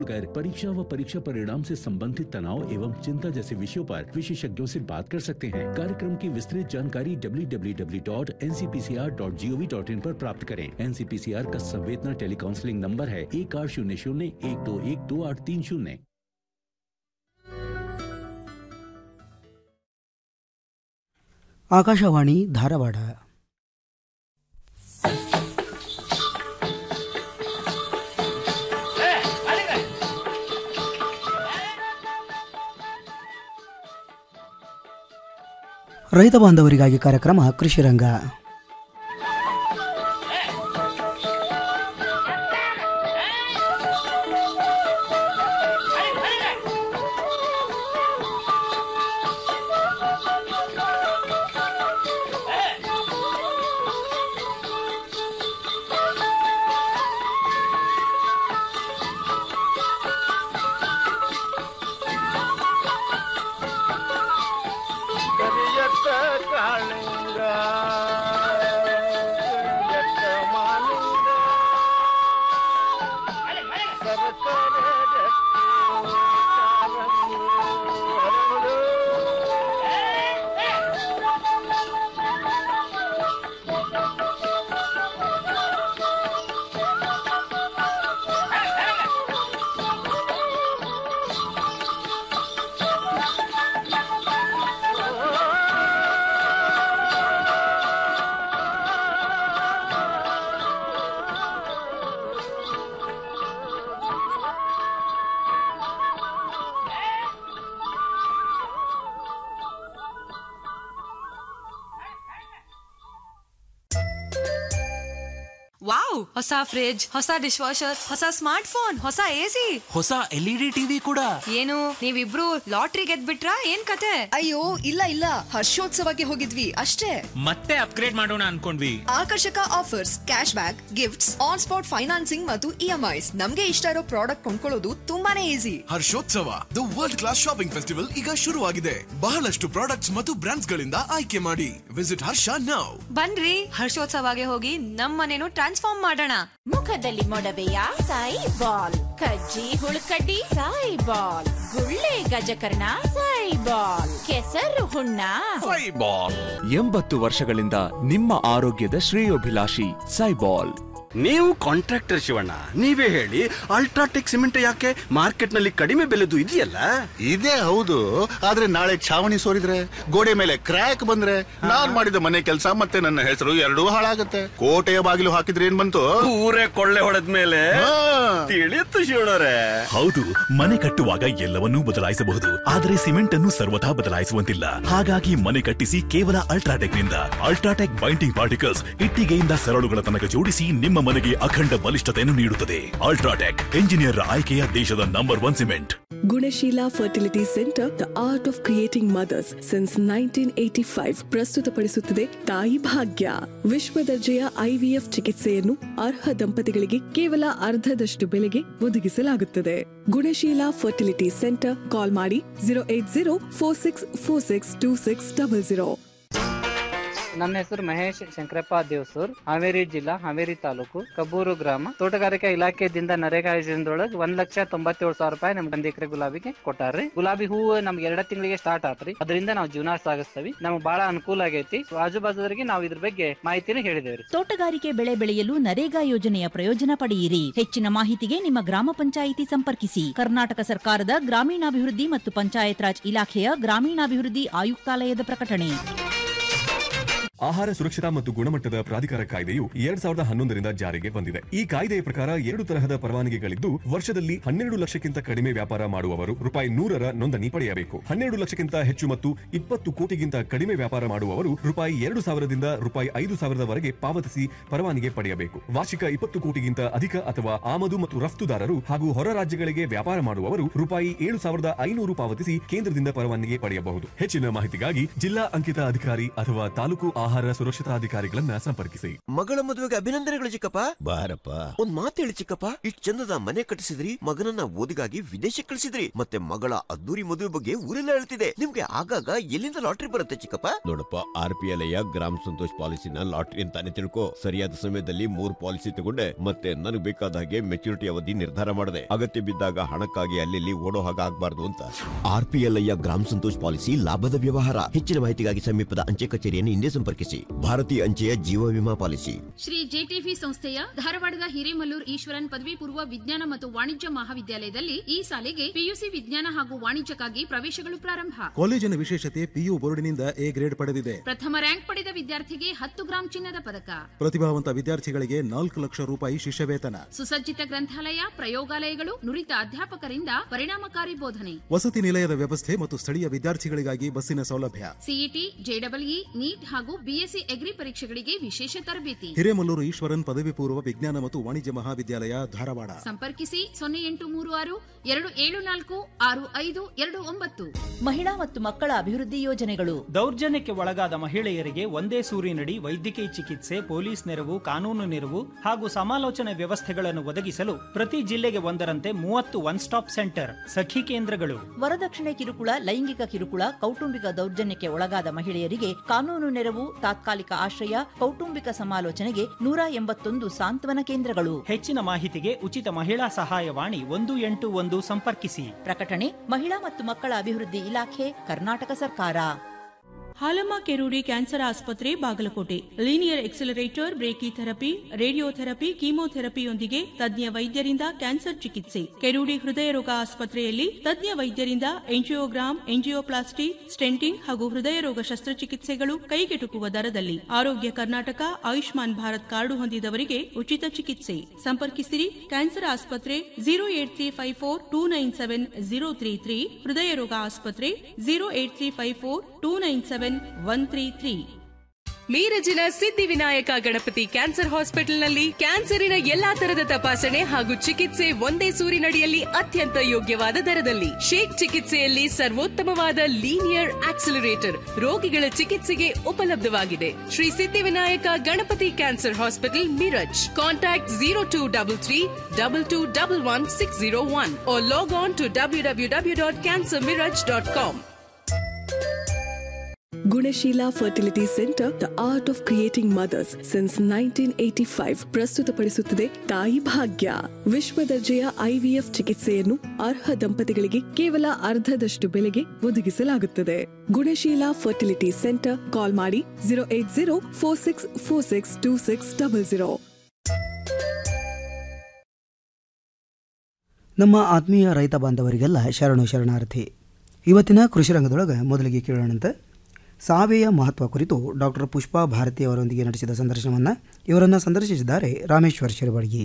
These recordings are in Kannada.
कर परीक्षा व परीक्षा परिणाम से संबंधित तनाव एवं चिंता जैसे विषयों पर विशेषज्ञों से बात कर सकते हैं कार्यक्रम की विस्तृत जानकारी www.ncpcr.gov.in पर प्राप्त करें एनसीपीसीआर का संवेदना टेली काउंसलिंग नंबर है एक आठ शून्य शून्य एक दो एक दो आठ तीन शून्य ಆಕಾಶವಾಣಿ ಧಾರವಾಡ ರೈತ ಬಾಂಧವರಿಗಾಗಿ ಕಾರ್ಯಕ್ರಮ ಕೃಷಿ ರಂಗ ಕರಿಯತ್ತ ಕಾಳಿಂಗ ಕರಿಯತ್ತ ಮಾಲಿಂಗ ಸರಸರ ರಕ್ತಿ ಕಾರಂಗಿ ಹರಳು. ವಾವ್ ಹೊಸ ಫ್ರಿಡ್ಜ್ ಹೊಸ ಡಿಶ್ ವಾಷರ್ ಹೊಸ ಸ್ಮಾರ್ಟ್ ಫೋನ್ ಹೊಸ ಎಸಿ ಹೊಸ ಎಲ್ ಇ ಡಿ ಟಿವಿ ಕೂಡ ಏನು ನೀವಿಬ್ರು ಲಾಟ್ರಿ ಗೆದ್ಬಿಟ್ರಾ ಏನ್ ಕತೆ ಅಯ್ಯೋ ಇಲ್ಲ ಇಲ್ಲ ಹರ್ಷೋತ್ಸವಕ್ಕೆ ಹೋಗಿದ್ವಿ ಅಷ್ಟೇ ಮತ್ತೆ ಅಪ್ಗ್ರೇಡ್ ಮಾಡೋಣ ಅನ್ಕೊಂಡ್ವಿ ಆಕರ್ಷಕ offers cash back gifts on spot financing ಮತ್ತು ಇಎಂಐಸ್ ನಮ್ಗೆ ಇಷ್ಟ ಇರೋ ಪ್ರಾಡಕ್ಟ್ ಕೊಂಡ್ಕೊಳ್ಳೋದು ತುಂಬಾನೇ ಈಸಿ ಹರ್ಷೋತ್ಸವ the world class shopping festival ಈಗ ಶುರುವಾಗಿದೆ ಬಹಳಷ್ಟು ಪ್ರಾಡಕ್ಟ್ಸ್ ಮತ್ತು ಬ್ರಾಂಡ್ಸ್ ಗಳಿಂದ ಆಯ್ಕೆ ಮಾಡಿ ವಿಸಿಟ್ ಹರ್ಷ ನೌ ಬನ್ರಿ ಹರ್ಷೋತ್ಸವಗೆ ಹೋಗಿ ನಮ್ಮನೇನು ಟ್ರಾನ್ಸ್ಫಾರ್ಮ್ ಮಾಡೋಣ ಮುಖದಲ್ಲಿ ಮೊಡವೆಯ ಸಾಯಿ ಬಾಲ್ ಕಜ್ಜಿ ಹುಳುಕಡ್ಡಿ ಸಾಯಿ ಬಾಲ್ ಗುಳ್ಳೆ ಗಜಕರ್ಣ ಸಾಯಿ ಬಾಲ್ ಕೆಸರು ಹುಣ್ಣ ಎಂಬತ್ತು ವರ್ಷಗಳಿಂದ ನಿಮ್ಮ ಆರೋಗ್ಯದ ಶ್ರೇಯೋಭಿಲಾಷಿ ಸೈಬಾಲ್ ನೀವು ಕಾಂಟ್ರಾಕ್ಟರ್ ಶಿವಣ್ಣ ನೀವೇ ಹೇಳಿ ಅಲ್ಟ್ರಾಟೆಕ್ ಸಿಮೆಂಟ್ ಯಾಕೆ ಮಾರ್ಕೆಟ್ ನಲ್ಲಿ ಕಡಿಮೆ ಬೆಲೆದು ಇದೆಯಲ್ಲ ಇದೇ ಹೌದು ಆದ್ರೆ ನಾಳೆ ಛಾವಣಿ ಸೋರಿದ್ರೆ ಗೋಡೆ ಮೇಲೆ ಕ್ರ್ಯಾಕ್ ಬಂದ್ರೆ ನಾನ್ ಮಾಡಿದ ಮನೆ ಕೆಲಸ ಮತ್ತೆ ನನ್ನ ಹೆಸರು ಎರಡೂ ಹಾಳಾಗತ್ತೆ ಕೋಟೆಯ ಬಾಗಿಲು ಹಾಕಿದ್ರೆ ಏನ್ ಬಂತು ಊರೇ ಕೊಳ್ಳೆ ಹೊಡೆದ ಮೇಲೆ ಹಾ. ತಿಳಿಯುತ್ತು ಶಿವಣ್ಣರೇ ಹೌದು ಮನೆ ಕಟ್ಟುವಾಗ ಎಲ್ಲವನ್ನೂ ಬದಲಾಯಿಸಬಹುದು ಆದರೆ ಸಿಮೆಂಟ್ ಅನ್ನು ಸರ್ವಥಾ ಬದಲಾಯಿಸುವಂತಿಲ್ಲ ಹಾಗಾಗಿ ಮನೆ ಕಟ್ಟಿಸಿ ಕೇವಲ ಅಲ್ಟ್ರಾಟೆಕ್ ನಿಂದ ಅಲ್ಟ್ರಾಟೆಕ್ ಬೈಂಡಿಂಗ್ ಪಾರ್ಟಿಕಲ್ಸ್ ಇಟ್ಟಿಗೆಯಿಂದ ಸರಳುಗಳ ತನಕ ಜೋಡಿಸಿ ನಿಮ್ಮ ಮನೆಗೆ ಅಖಂಡ ಬಲಿಷ್ಠತೆಯನ್ನು ನೀಡುತ್ತದೆ ಅಲ್ಟ್ರಾಟೆಕ್ ಎಂಜಿನಿಯರ್ ಆಯ್ಕೆಯ ದೇಶದ number one cement Gunasheela fertility centre the art of creating mothers since nineteen eighty five ಪ್ರಸ್ತುತಪಡಿಸುತ್ತದೆ ತಾಯಿ ಭಾಗ್ಯ ವಿಶ್ವ ದರ್ಜೆಯ ಐವಿಎಫ್ ಚಿಕಿತ್ಸೆಯನ್ನು ಅರ್ಹ ದಂಪತಿಗಳಿಗೆ ಕೇವಲ ಅರ್ಧದಷ್ಟು ಬೆಲೆಗೆ ಒದಗಿಸಲಾಗುತ್ತದೆ ಗುಣಶೀಲ ಫರ್ಟಿಲಿಟಿ ಸೆಂಟರ್ ಕಾಲ್ ಮಾಡಿ zero eight zero four six four six two six double zero ನನ್ನ ಹೆಸರು ಮಹೇಶ್ ಶಂಕರಪ್ಪ ದೇವಸೂರ್ ಹಾವೇರಿ ಜಿಲ್ಲಾ ಹಾವೇರಿ ತಾಲೂಕು ಕಬ್ಬೂರು ಗ್ರಾಮ ತೋಟಗಾರಿಕಾ ಇಲಾಖೆದಿಂದ ನರೇಗಾ ಯೋಜನೆದೊಳಗೆ ಒಂದ್ ಲಕ್ಷ ತೊಂಬತ್ತೇಳು ಸಾವಿರ ರೂಪಾಯಿ ನಮ್ಗೆ ಒಂದ್ ಎಕರೆ ಗುಲಾಬಿಗೆ ಕೊಟ್ಟಾರ್ರಿ ಗುಲಾಬಿ ಹೂವು ನಮ್ಗೆ ಎರಡ ತಿಂಗಳಿಗೆ ಸ್ಟಾರ್ಟ್ ಆತ್ರಿ ಅದರಿಂದ ನಾವು ಜೀವನ ಸಾಗಿಸ್ತೀವಿ ನಮ್ಗೆ ಬಹಳ ಅನುಕೂಲ ಆಗೈತಿ ಆಜು ಬಾಜುದವರಿಗೆ ನಾವು ಇದ್ರ ಬಗ್ಗೆ ಮಾಹಿತಿನ ಹೇಳಿದೇವ್ರಿ ತೋಟಗಾರಿಕೆ ಬೆಳೆ ಬೆಳೆಯಲು ನರೇಗಾ ಯೋಜನೆಯ ಪ್ರಯೋಜನ ಪಡೆಯಿರಿ ಹೆಚ್ಚಿನ ಮಾಹಿತಿಗೆ ನಿಮ್ಮ ಗ್ರಾಮ ಪಂಚಾಯಿತಿ ಸಂಪರ್ಕಿಸಿ ಕರ್ನಾಟಕ ಸರ್ಕಾರದ ಗ್ರಾಮೀಣಾಭಿವೃದ್ಧಿ ಮತ್ತು ಪಂಚಾಯತ್ ರಾಜ್ ಇಲಾಖೆಯ ಗ್ರಾಮೀಣಾಭಿವೃದ್ಧಿ ಆಯುಕ್ತಾಲಯದ ಪ್ರಕಟಣೆ ಆಹಾರ ಸುರಕ್ಷತಾ ಮತ್ತು ಗುಣಮಟ್ಟದ ಪ್ರಾಧಿಕಾರ ಕಾಯ್ದೆಯು ಎರಡ್ ಸಾವಿರದ ಹನ್ನೊಂದರಿಂದ ಜಾರಿಗೆ ಬಂದಿದೆ ಈ ಕಾಯ್ದೆಯ ಪ್ರಕಾರ ಎರಡು ತರಹದ ಪರವಾನಗಿಗಳಿದ್ದು ವರ್ಷದಲ್ಲಿ ಹನ್ನೆರಡು ಲಕ್ಷಕ್ಕಿಂತ ಕಡಿಮೆ ವ್ಯಾಪಾರ ಮಾಡುವವರು ರೂಪಾಯಿ ನೂರರ ನೋಂದಣಿ ಪಡೆಯಬೇಕು ಹನ್ನೆರಡು ಲಕ್ಷಕ್ಕಿಂತ ಹೆಚ್ಚು ಮತ್ತು ಇಪ್ಪತ್ತು ಕೋಟಿಗಿಂತ ಕಡಿಮೆ ವ್ಯಾಪಾರ ಮಾಡುವವರು ರೂಪಾಯಿ ಎರಡು ಸಾವಿರದಿಂದ ರೂಪಾಯಿ ಐದು ಸಾವಿರದವರೆಗೆ ಪಾವತಿಸಿ ಪರವಾನಗಿ ಪಡೆಯಬೇಕು ವಾರ್ಷಿಕ ಇಪ್ಪತ್ತು ಕೋಟಿಗಿಂತ ಅಧಿಕ ಅಥವಾ ಆಮದು ಮತ್ತು ರಫ್ತುದಾರರು ಹಾಗೂ ಹೊರ ರಾಜ್ಯಗಳಿಗೆ ವ್ಯಾಪಾರ ಮಾಡುವವರು ರೂಪಾಯಿ ಏಳು ಸಾವಿರದ ಐನೂರು ಪಾವತಿಸಿ ಕೇಂದ್ರದಿಂದ ಪರವಾನಗಿ ಪಡೆಯಬಹುದು ಹೆಚ್ಚಿನ ಮಾಹಿತಿಗಾಗಿ ಜಿಲ್ಲಾ ಅಂಕಿತ ಅಧಿಕಾರಿ ಅಥವಾ ತಾಲೂಕು ಆಹಾರ ಆಹಾರ ಸುರಕ್ಷತಾ ಅಧಿಕಾರಿಗಳನ್ನ ಸಂಪರ್ಕಿಸಿ ಮಗಳ ಮದುವೆಗೆ ಅಭಿನಂದನೆಗಳು ಚಿಕ್ಕಪ್ಪ ಬಾರಪ್ಪ ಒಂದ್ ಮಾತು ಹೇಳಿ ಚಿಕ್ಕಪ್ಪ ಇಷ್ಟ್ ಚಂದದ ಮನೆ ಕಟ್ಟಿಸಿದ್ರಿ ಮಗನನ್ನ ಓದಿಗಾಗಿ ವಿದೇಶಕ್ಕೆ ಕಳಿಸಿದ್ರಿ ಮತ್ತೆ ಮಗಳ ಅದ್ದೂರಿ ಮದುವೆ ಬಗ್ಗೆ ಊರೆಲ್ಲ ಹೇಳ್ತಿದೆ ನಿಮ್ಗೆ ಆಗಾಗ ಎಲ್ಲಿಂದ ಲಾಟ್ರಿ ಬರುತ್ತೆ ಚಿಕ್ಕಪ್ಪ ನೋಡಪ್ಪ ಆರ್ ಪಿ ಎಲ್ ಗ್ರಾಮ ಸಂತೋಷ್ ಪಾಲಿಸಿನ ಲಾಟ್ರಿ ಅಂತಾನೆ ತಿಳ್ಕೊ ಸರಿಯಾದ ಸಮಯದಲ್ಲಿ ಮೂರ್ ಪಾಲಿಸಿ ತಗೊಂಡೆ ಮತ್ತೆ ನನಗೆ ಬೇಕಾದ ಹಾಗೆ ಮೆಚುರಿಟಿ ಅವಧಿ ನಿರ್ಧಾರ ಮಾಡಿದೆ ಅಗತ್ಯ ಬಿದ್ದಾಗ ಹಣಕ್ಕಾಗಿ ಅಲ್ಲಿ ಓಡೋ ಹಾಗೆ ಆಗ್ಬಾರ್ದು ಅಂತ ಆರ್ ಪಿ ಎಲ್ ಐಯ ಗ್ರಾಮ ಸಂತೋಷ್ ಪಾಲಿಸಿ ಲಾಭದ ವ್ಯವಹಾರ ಹೆಚ್ಚಿನ ಮಾಹಿತಿಗಾಗಿ ಸಮೀಪದ ಅಂಚೆ ಕಚೇರಿಯನ್ನು ಹಿಂದೆ ಸಂಪರ್ಕಿಸಿ ಭಾರತೀಯ ಅಂಚೆಯ ಜೀವ ವಿಮಾ ಪಾಲಿಸಿ ಶ್ರೀ ಜೆಟಿಫಿ ಸಂಸ್ಥೆಯ ಧಾರವಾಡದ ಹಿರೇಮಲ್ಲೂರ್ ಈಶ್ವರನ್ ಪದವಿ ಪೂರ್ವ ವಿಜ್ಞಾನ ಮತ್ತು ವಾಣಿಜ್ಯ ಮಹಾವಿದ್ಯಾಲಯದಲ್ಲಿ ಈ ಸಾಲಿಗೆ ಪಿಯುಸಿ ವಿಜ್ಞಾನ ಹಾಗೂ ವಾಣಿಜ್ಯಕ್ಕಾಗಿ ಪ್ರವೇಶಗಳು ಪ್ರಾರಂಭ ಕಾಲೇಜಿನ ವಿಶೇಷತೆ ಪಿಯು ಬೋರ್ಡಿನಿಂದ ಎ ಗ್ರೇಡ್ ಪಡೆದಿದೆ ಪ್ರಥಮ ರ್ಯಾಂಕ್ ಪಡೆದ ವಿದ್ಯಾರ್ಥಿಗೆ ಹತ್ತು ಗ್ರಾಂ ಚಿನ್ನದ ಪದಕ ಪ್ರತಿಭಾವಂತ ವಿದ್ಯಾರ್ಥಿಗಳಿಗೆ ನಾಲ್ಕು ಲಕ್ಷ ರೂಪಾಯಿ ಶಿಷ್ಯವೇತನ ಸುಸಜ್ಜಿತ ಗ್ರಂಥಾಲಯ ಪ್ರಯೋಗಾಲಯಗಳು ನುರಿತ ಅಧ್ಯಾಪಕರಿಂದ ಪರಿಣಾಮಕಾರಿ ಬೋಧನೆ ವಸತಿ ನಿಲಯದ ವ್ಯವಸ್ಥೆ ಮತ್ತು ಸ್ಥಳೀಯ ವಿದ್ಯಾರ್ಥಿಗಳಿಗಾಗಿ ಬಸ್ಸಿನ ಸೌಲಭ್ಯ ಸಿಇಟಿ ಜೆಡಬ್ಲ್ಇ ನೀಟ್ ಹಾಗೂ ಬಿಎಸ್ಸಿ ಎಗ್ರಿ ಪರೀಕ್ಷೆಗಳಿಗೆ ವಿಶೇಷ ತರಬೇತಿ ಹಿರೇಮಲ್ಲೂರು ಈಶ್ವರನ್ ಪದವಿ ಪೂರ್ವ ವಿಜ್ಞಾನ ಮತ್ತು ವಾಣಿಜ್ಯ ಮಹಾವಿದ್ಯಾಲಯ ಧಾರವಾಡ ಸಂಪರ್ಕಿಸಿ ಸೊನ್ನೆ ಎಂಟು ಮೂರು ಆರು ಎರಡು ಏಳು ನಾಲ್ಕು ಆರು ಐದು ಎರಡು ಒಂಬತ್ತು ಮಹಿಳಾ ಮತ್ತು ಮಕ್ಕಳ ಅಭಿವೃದ್ಧಿ ಯೋಜನೆಗಳು ದೌರ್ಜನ್ಯಕ್ಕೆ ಒಳಗಾದ ಮಹಿಳೆಯರಿಗೆ ಒಂದೇ ಸೂರಿನಡಿ ವೈದ್ಯಕೀಯ ಚಿಕಿತ್ಸೆ ಪೊಲೀಸ್ ನೆರವು ಕಾನೂನು ನೆರವು ಹಾಗೂ ಸಮಾಲೋಚನೆ ವ್ಯವಸ್ಥೆಗಳನ್ನು ಒದಗಿಸಲು ಪ್ರತಿ ಜಿಲ್ಲೆಗೆ ಒಂದರಂತೆ ಮೂವತ್ತು ಒನ್ ಸ್ಟಾಪ್ ಸೆಂಟರ್ ಸಖಿ ಕೇಂದ್ರಗಳು ವರದಕ್ಷಿಣೆ ಕಿರುಕುಳ ಲೈಂಗಿಕ ಕಿರುಕುಳ ಕೌಟುಂಬಿಕ ದೌರ್ಜನ್ಯಕ್ಕೆ ಒಳಗಾದ ಮಹಿಳೆಯರಿಗೆ ಕಾನೂನು ನೆರವು ತಾತ್ಕಾಲಿಕ ಆಶ್ರಯ ಕೌಟುಂಬಿಕ ಸಮಾಲೋಚನೆಗೆ ನೂರ ಎಂಬತ್ತೊಂದು ಸಾಂತ್ವನ ಕೇಂದ್ರಗಳು ಹೆಚ್ಚಿನ ಮಾಹಿತಿಗೆ ಉಚಿತ ಮಹಿಳಾ ಸಹಾಯವಾಣಿ ಒಂದು ಎಂಟು ಒಂದು ಸಂಪರ್ಕಿಸಿ ಪ್ರಕಟಣೆ ಮಹಿಳಾ ಮತ್ತು ಮಕ್ಕಳ ಅಭಿವೃದ್ಧಿ ಇಲಾಖೆ ಕರ್ನಾಟಕ ಸರ್ಕಾರ ಹಾಲಮ್ಮ ಕೆರೂಡಿ ಕ್ಯಾನ್ಸರ್ ಆಸ್ಪತ್ರೆ Bagalkot linear accelerator brachytherapy radiotherapy ಕೀಮೋಥೆರಪಿಯೊಂದಿಗೆ ತಜ್ಞ ವೈದ್ಯರಿಂದ ಕ್ಯಾನ್ಸರ್ ಚಿಕಿತ್ಸೆ ಕೆರೂಡಿ ಹೃದಯ ರೋಗ ಆಸ್ಪತ್ರೆಯಲ್ಲಿ ತಜ್ಞ ವೈದ್ಯರಿಂದ ಎಂಜಿಯೋಗ್ರಾಮ್ ಎಂಜಿಯೋಪ್ಲಾಸ್ಟಿ ಸ್ಟೆಂಟಿಂಗ್ ಹಾಗೂ ಹೃದಯ ರೋಗ ಶಸ್ತ್ರಚಿಕಿತ್ಸೆಗಳು ಕೈಗೆಟುಕುವ ದರದಲ್ಲಿ ಆರೋಗ್ಯ ಕರ್ನಾಟಕ ಆಯುಷ್ಮಾನ್ ಭಾರತ್ ಕಾರ್ಡು ಹೊಂದಿದವರಿಗೆ ಉಚಿತ ಚಿಕಿತ್ಸೆ ಸಂಪರ್ಕಿಸಿರಿ ಕ್ಯಾನ್ಸರ್ ಆಸ್ಪತ್ರೆ zero eight three five four two nine seven zero three three ಹೃದಯ ರೋಗ ಆಸ್ಪತ್ರೆ zero eight three five four two nine seven one three three ಮೀರಜಿನ ಸಿದ್ಧಿವಿನಾಯಕ ಗಣಪತಿ ಕ್ಯಾನ್ಸರ್ ಹಾಸ್ಪಿಟಲ್ನಲ್ಲಿ ಕ್ಯಾನ್ಸರಿನ ಎಲ್ಲಾ ತರದ ತಪಾಸಣೆ ಹಾಗೂ ಚಿಕಿತ್ಸೆ ಒಂದೇ ಸೂರಿನಡಿಯಲ್ಲಿ ಅತ್ಯಂತ ಯೋಗ್ಯವಾದ ದರದಲ್ಲಿ ಶೇಕ್ ಚಿಕಿತ್ಸೆಯಲ್ಲಿ ಸರ್ವೋತ್ತಮವಾದ ಲೀನಿಯರ್ ಆಕ್ಸಿಲರೇಟರ್ ರೋಗಿಗಳ ಚಿಕಿತ್ಸೆಗೆ ಉಪಲಬ್ಧವಾಗಿದೆ Shri Siddhivinayak Ganapati cancer hospital Miraj contact zero two double three double two double one six zero one log on to W W W dot cancer Miraj dot com Gunasheela fertility centre the art of creating mothers since nineteen eighty five ಪ್ರಸ್ತುತಪಡಿಸುತ್ತದೆ ತಾಯಿ ಭಾಗ್ಯ ವಿಶ್ವ ದರ್ಜೆಯ ಐವಿಎಫ್ ಚಿಕಿತ್ಸೆಯನ್ನು ಅರ್ಹ ದಂಪತಿಗಳಿಗೆ ಕೇವಲ ಅರ್ಧದಷ್ಟು ಬೆಲೆಗೆ ಒದಗಿಸಲಾಗುತ್ತದೆ ಗುಣಶೀಲ ಫರ್ಟಿಲಿಟಿ ಸೆಂಟರ್ ಕಾಲ್ ಮಾಡಿ zero eight zero four six four six two six double zero ನಮ್ಮ ಆತ್ಮೀಯ ರೈತ ಬಾಂಧವರಿಗೆಲ್ಲ ಶರಣು ಶರಣಾರ್ಥಿ ಇವತ್ತಿನ ಕೃಷಿ ರಂಗದೊಳಗೆ ಮೊದಲಿಗೆ ಕೇಳೋಣಂತೆ ಸಾವೆಯ ಮಹತ್ವ ಕುರಿತು ಡಾಕ್ಟರ್ ಪುಷ್ಪಾ ಭಾರತಿ ಅವರೊಂದಿಗೆ ನಡೆಸಿದ ಸಂದರ್ಶನವನ್ನು ಇವರನ್ನು ಸಂದರ್ಶಿಸಿದ್ದಾರೆ ರಾಮೇಶ್ವರ್ ಶಿರಬಡಗಿ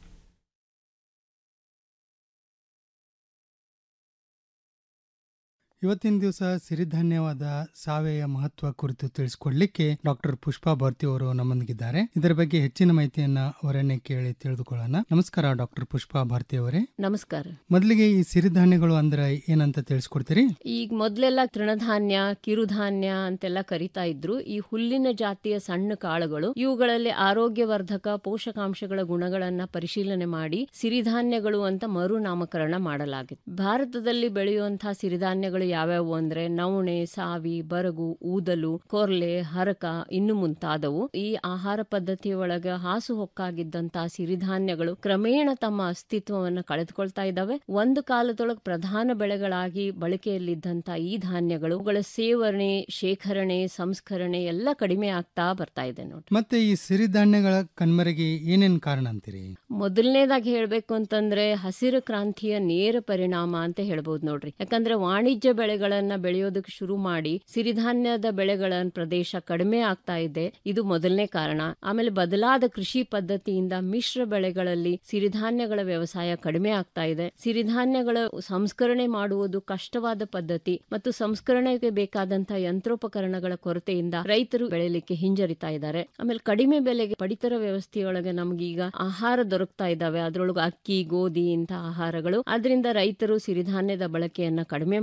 ಇವತ್ತಿನ ದಿವಸ ಸಿರಿಧಾನ್ಯವಾದ ಸಾವೆಯ ಮಹತ್ವ ಕುರಿತು ತಿಳಿಸಿಕೊಡ್ಲಿಕ್ಕೆ ಡಾಕ್ಟರ್ ಪುಷ್ಪಾ ಭಾರತಿ ಅವರು ನಮ್ಮೊಂದಿಗಿದ್ದಾರೆ ಇದರ ಬಗ್ಗೆ ಹೆಚ್ಚಿನ ಮಾಹಿತಿಯನ್ನ ಅವರನ್ನೇ ಕೇಳಿ ತಿಳಿದುಕೊಳ್ಳೋಣ ನಮಸ್ಕಾರ ಡಾಕ್ಟರ್ ಪುಷ್ಪಾ ಭಾರತಿ ಅವರೇ ನಮಸ್ಕಾರ ಮೊದಲಿಗೆ ಈ ಸಿರಿಧಾನ್ಯಗಳು ಅಂದ್ರೆ ಏನಂತ ತಿಳಿಸ್ಕೊಡ್ತೀರಿ ಈಗ ಮೊದಲೆಲ್ಲ ತೃಣಧಾನ್ಯ ಕಿರುಧಾನ್ಯ ಅಂತೆಲ್ಲ ಕರಿತಾ ಇದ್ರು ಈ ಹುಲ್ಲಿನ ಜಾತಿಯ ಸಣ್ಣ ಕಾಳುಗಳು ಇವುಗಳಲ್ಲಿ ಆರೋಗ್ಯವರ್ಧಕ ಪೋಷಕಾಂಶಗಳ ಗುಣಗಳನ್ನ ಪರಿಶೀಲನೆ ಮಾಡಿ ಸಿರಿಧಾನ್ಯಗಳು ಅಂತ ಮರು ನಾಮಕರಣ ಮಾಡಲಾಗಿದೆ ಭಾರತದಲ್ಲಿ ಬೆಳೆಯುವಂತಹ ಸಿರಿಧಾನ್ಯಗಳು ಯಾವ್ಯಾವು ಅಂದ್ರೆ ನವಣೆ ಸಾವಿ ಬರಗು ಊದಲು ಕೊರ್ಲೆ ಹರಕ ಇನ್ನು ಮುಂತಾದವು ಈ ಆಹಾರ ಪದ್ಧತಿಯ ಒಳಗ ಹಾಸು ಹೊಕ್ಕಾಗಿದ್ದಂತಹ ಸಿರಿಧಾನ್ಯಗಳು ಕ್ರಮೇಣ ತಮ್ಮ ಅಸ್ತಿತ್ವವನ್ನು ಕಳೆದುಕೊಳ್ತಾ ಇದ್ದಾವೆ ಒಂದು ಕಾಲದೊಳಗೆ ಪ್ರಧಾನ ಬೆಳೆಗಳಾಗಿ ಬಳಕೆಯಲ್ಲಿದ್ದಂತ ಈ ಧಾನ್ಯಗಳು ಅವುಗಳ ಸೇವನೆ ಶೇಖರಣೆ ಸಂಸ್ಕರಣೆ ಎಲ್ಲ ಕಡಿಮೆ ಆಗ್ತಾ ಬರ್ತಾ ಇದೆ ನೋಡಿ ಮತ್ತೆ ಈ ಸಿರಿಧಾನ್ಯಗಳ ಕಣ್ಮರೆಗೆ ಏನೇನ್ ಕಾರಣ ಅಂತೀರಿ ಮೊದಲನೇದಾಗಿ ಹೇಳ್ಬೇಕು ಅಂತಂದ್ರೆ ಹಸಿರು ಕ್ರಾಂತಿಯ ನೇರ ಪರಿಣಾಮ ಅಂತ ಹೇಳ್ಬೋದು ನೋಡ್ರಿ ಯಾಕಂದ್ರೆ ವಾಣಿಜ್ಯ ಬೆಳೆಗಳನ್ನ ಬೆಳೆಯೋದಕ್ಕೆ ಶುರು ಮಾಡಿ ಸಿರಿಧಾನ್ಯದ ಬೆಳೆಗಳ ಪ್ರದೇಶ ಕಡಿಮೆ ಆಗ್ತಾ ಇದೆ ಇದು ಮೊದಲನೇ ಕಾರಣ ಆಮೇಲೆ ಬದಲಾದ ಕೃಷಿ ಪದ್ಧತಿಯಿಂದ ಮಿಶ್ರ ಬೆಳೆಗಳಲ್ಲಿ ಸಿರಿಧಾನ್ಯಗಳ ವ್ಯವಸಾಯ ಕಡಿಮೆ ಆಗ್ತಾ ಇದೆ ಸಿರಿಧಾನ್ಯಗಳ ಸಂಸ್ಕರಣೆ ಮಾಡುವುದು ಕಷ್ಟವಾದ ಪದ್ಧತಿ ಮತ್ತು ಸಂಸ್ಕರಣೆಗೆ ಬೇಕಾದಂತಹ ಯಂತ್ರೋಪಕರಣಗಳ ಕೊರತೆಯಿಂದ ರೈತರು ಬೆಳೆಯಲಿಕ್ಕೆ ಹಿಂಜರಿತಾ ಇದ್ದಾರೆ ಆಮೇಲೆ ಕಡಿಮೆ ಬೆಲೆಗೆ ಪಡಿತರ ವ್ಯವಸ್ಥೆಯೊಳಗೆ ನಮಗೀಗ ಆಹಾರ ದೊರಕ್ತಾ ಇದ್ದಾವೆ ಅದರೊಳಗೆ ಅಕ್ಕಿ ಗೋಧಿ ಇಂತಹ ಆಹಾರಗಳು ಅದರಿಂದ ರೈತರು ಸಿರಿಧಾನ್ಯದ ಬಳಕೆಯನ್ನ ಕಡಿಮೆ ಮಾಡ್ತಾ ಇದ್ದಾರೆ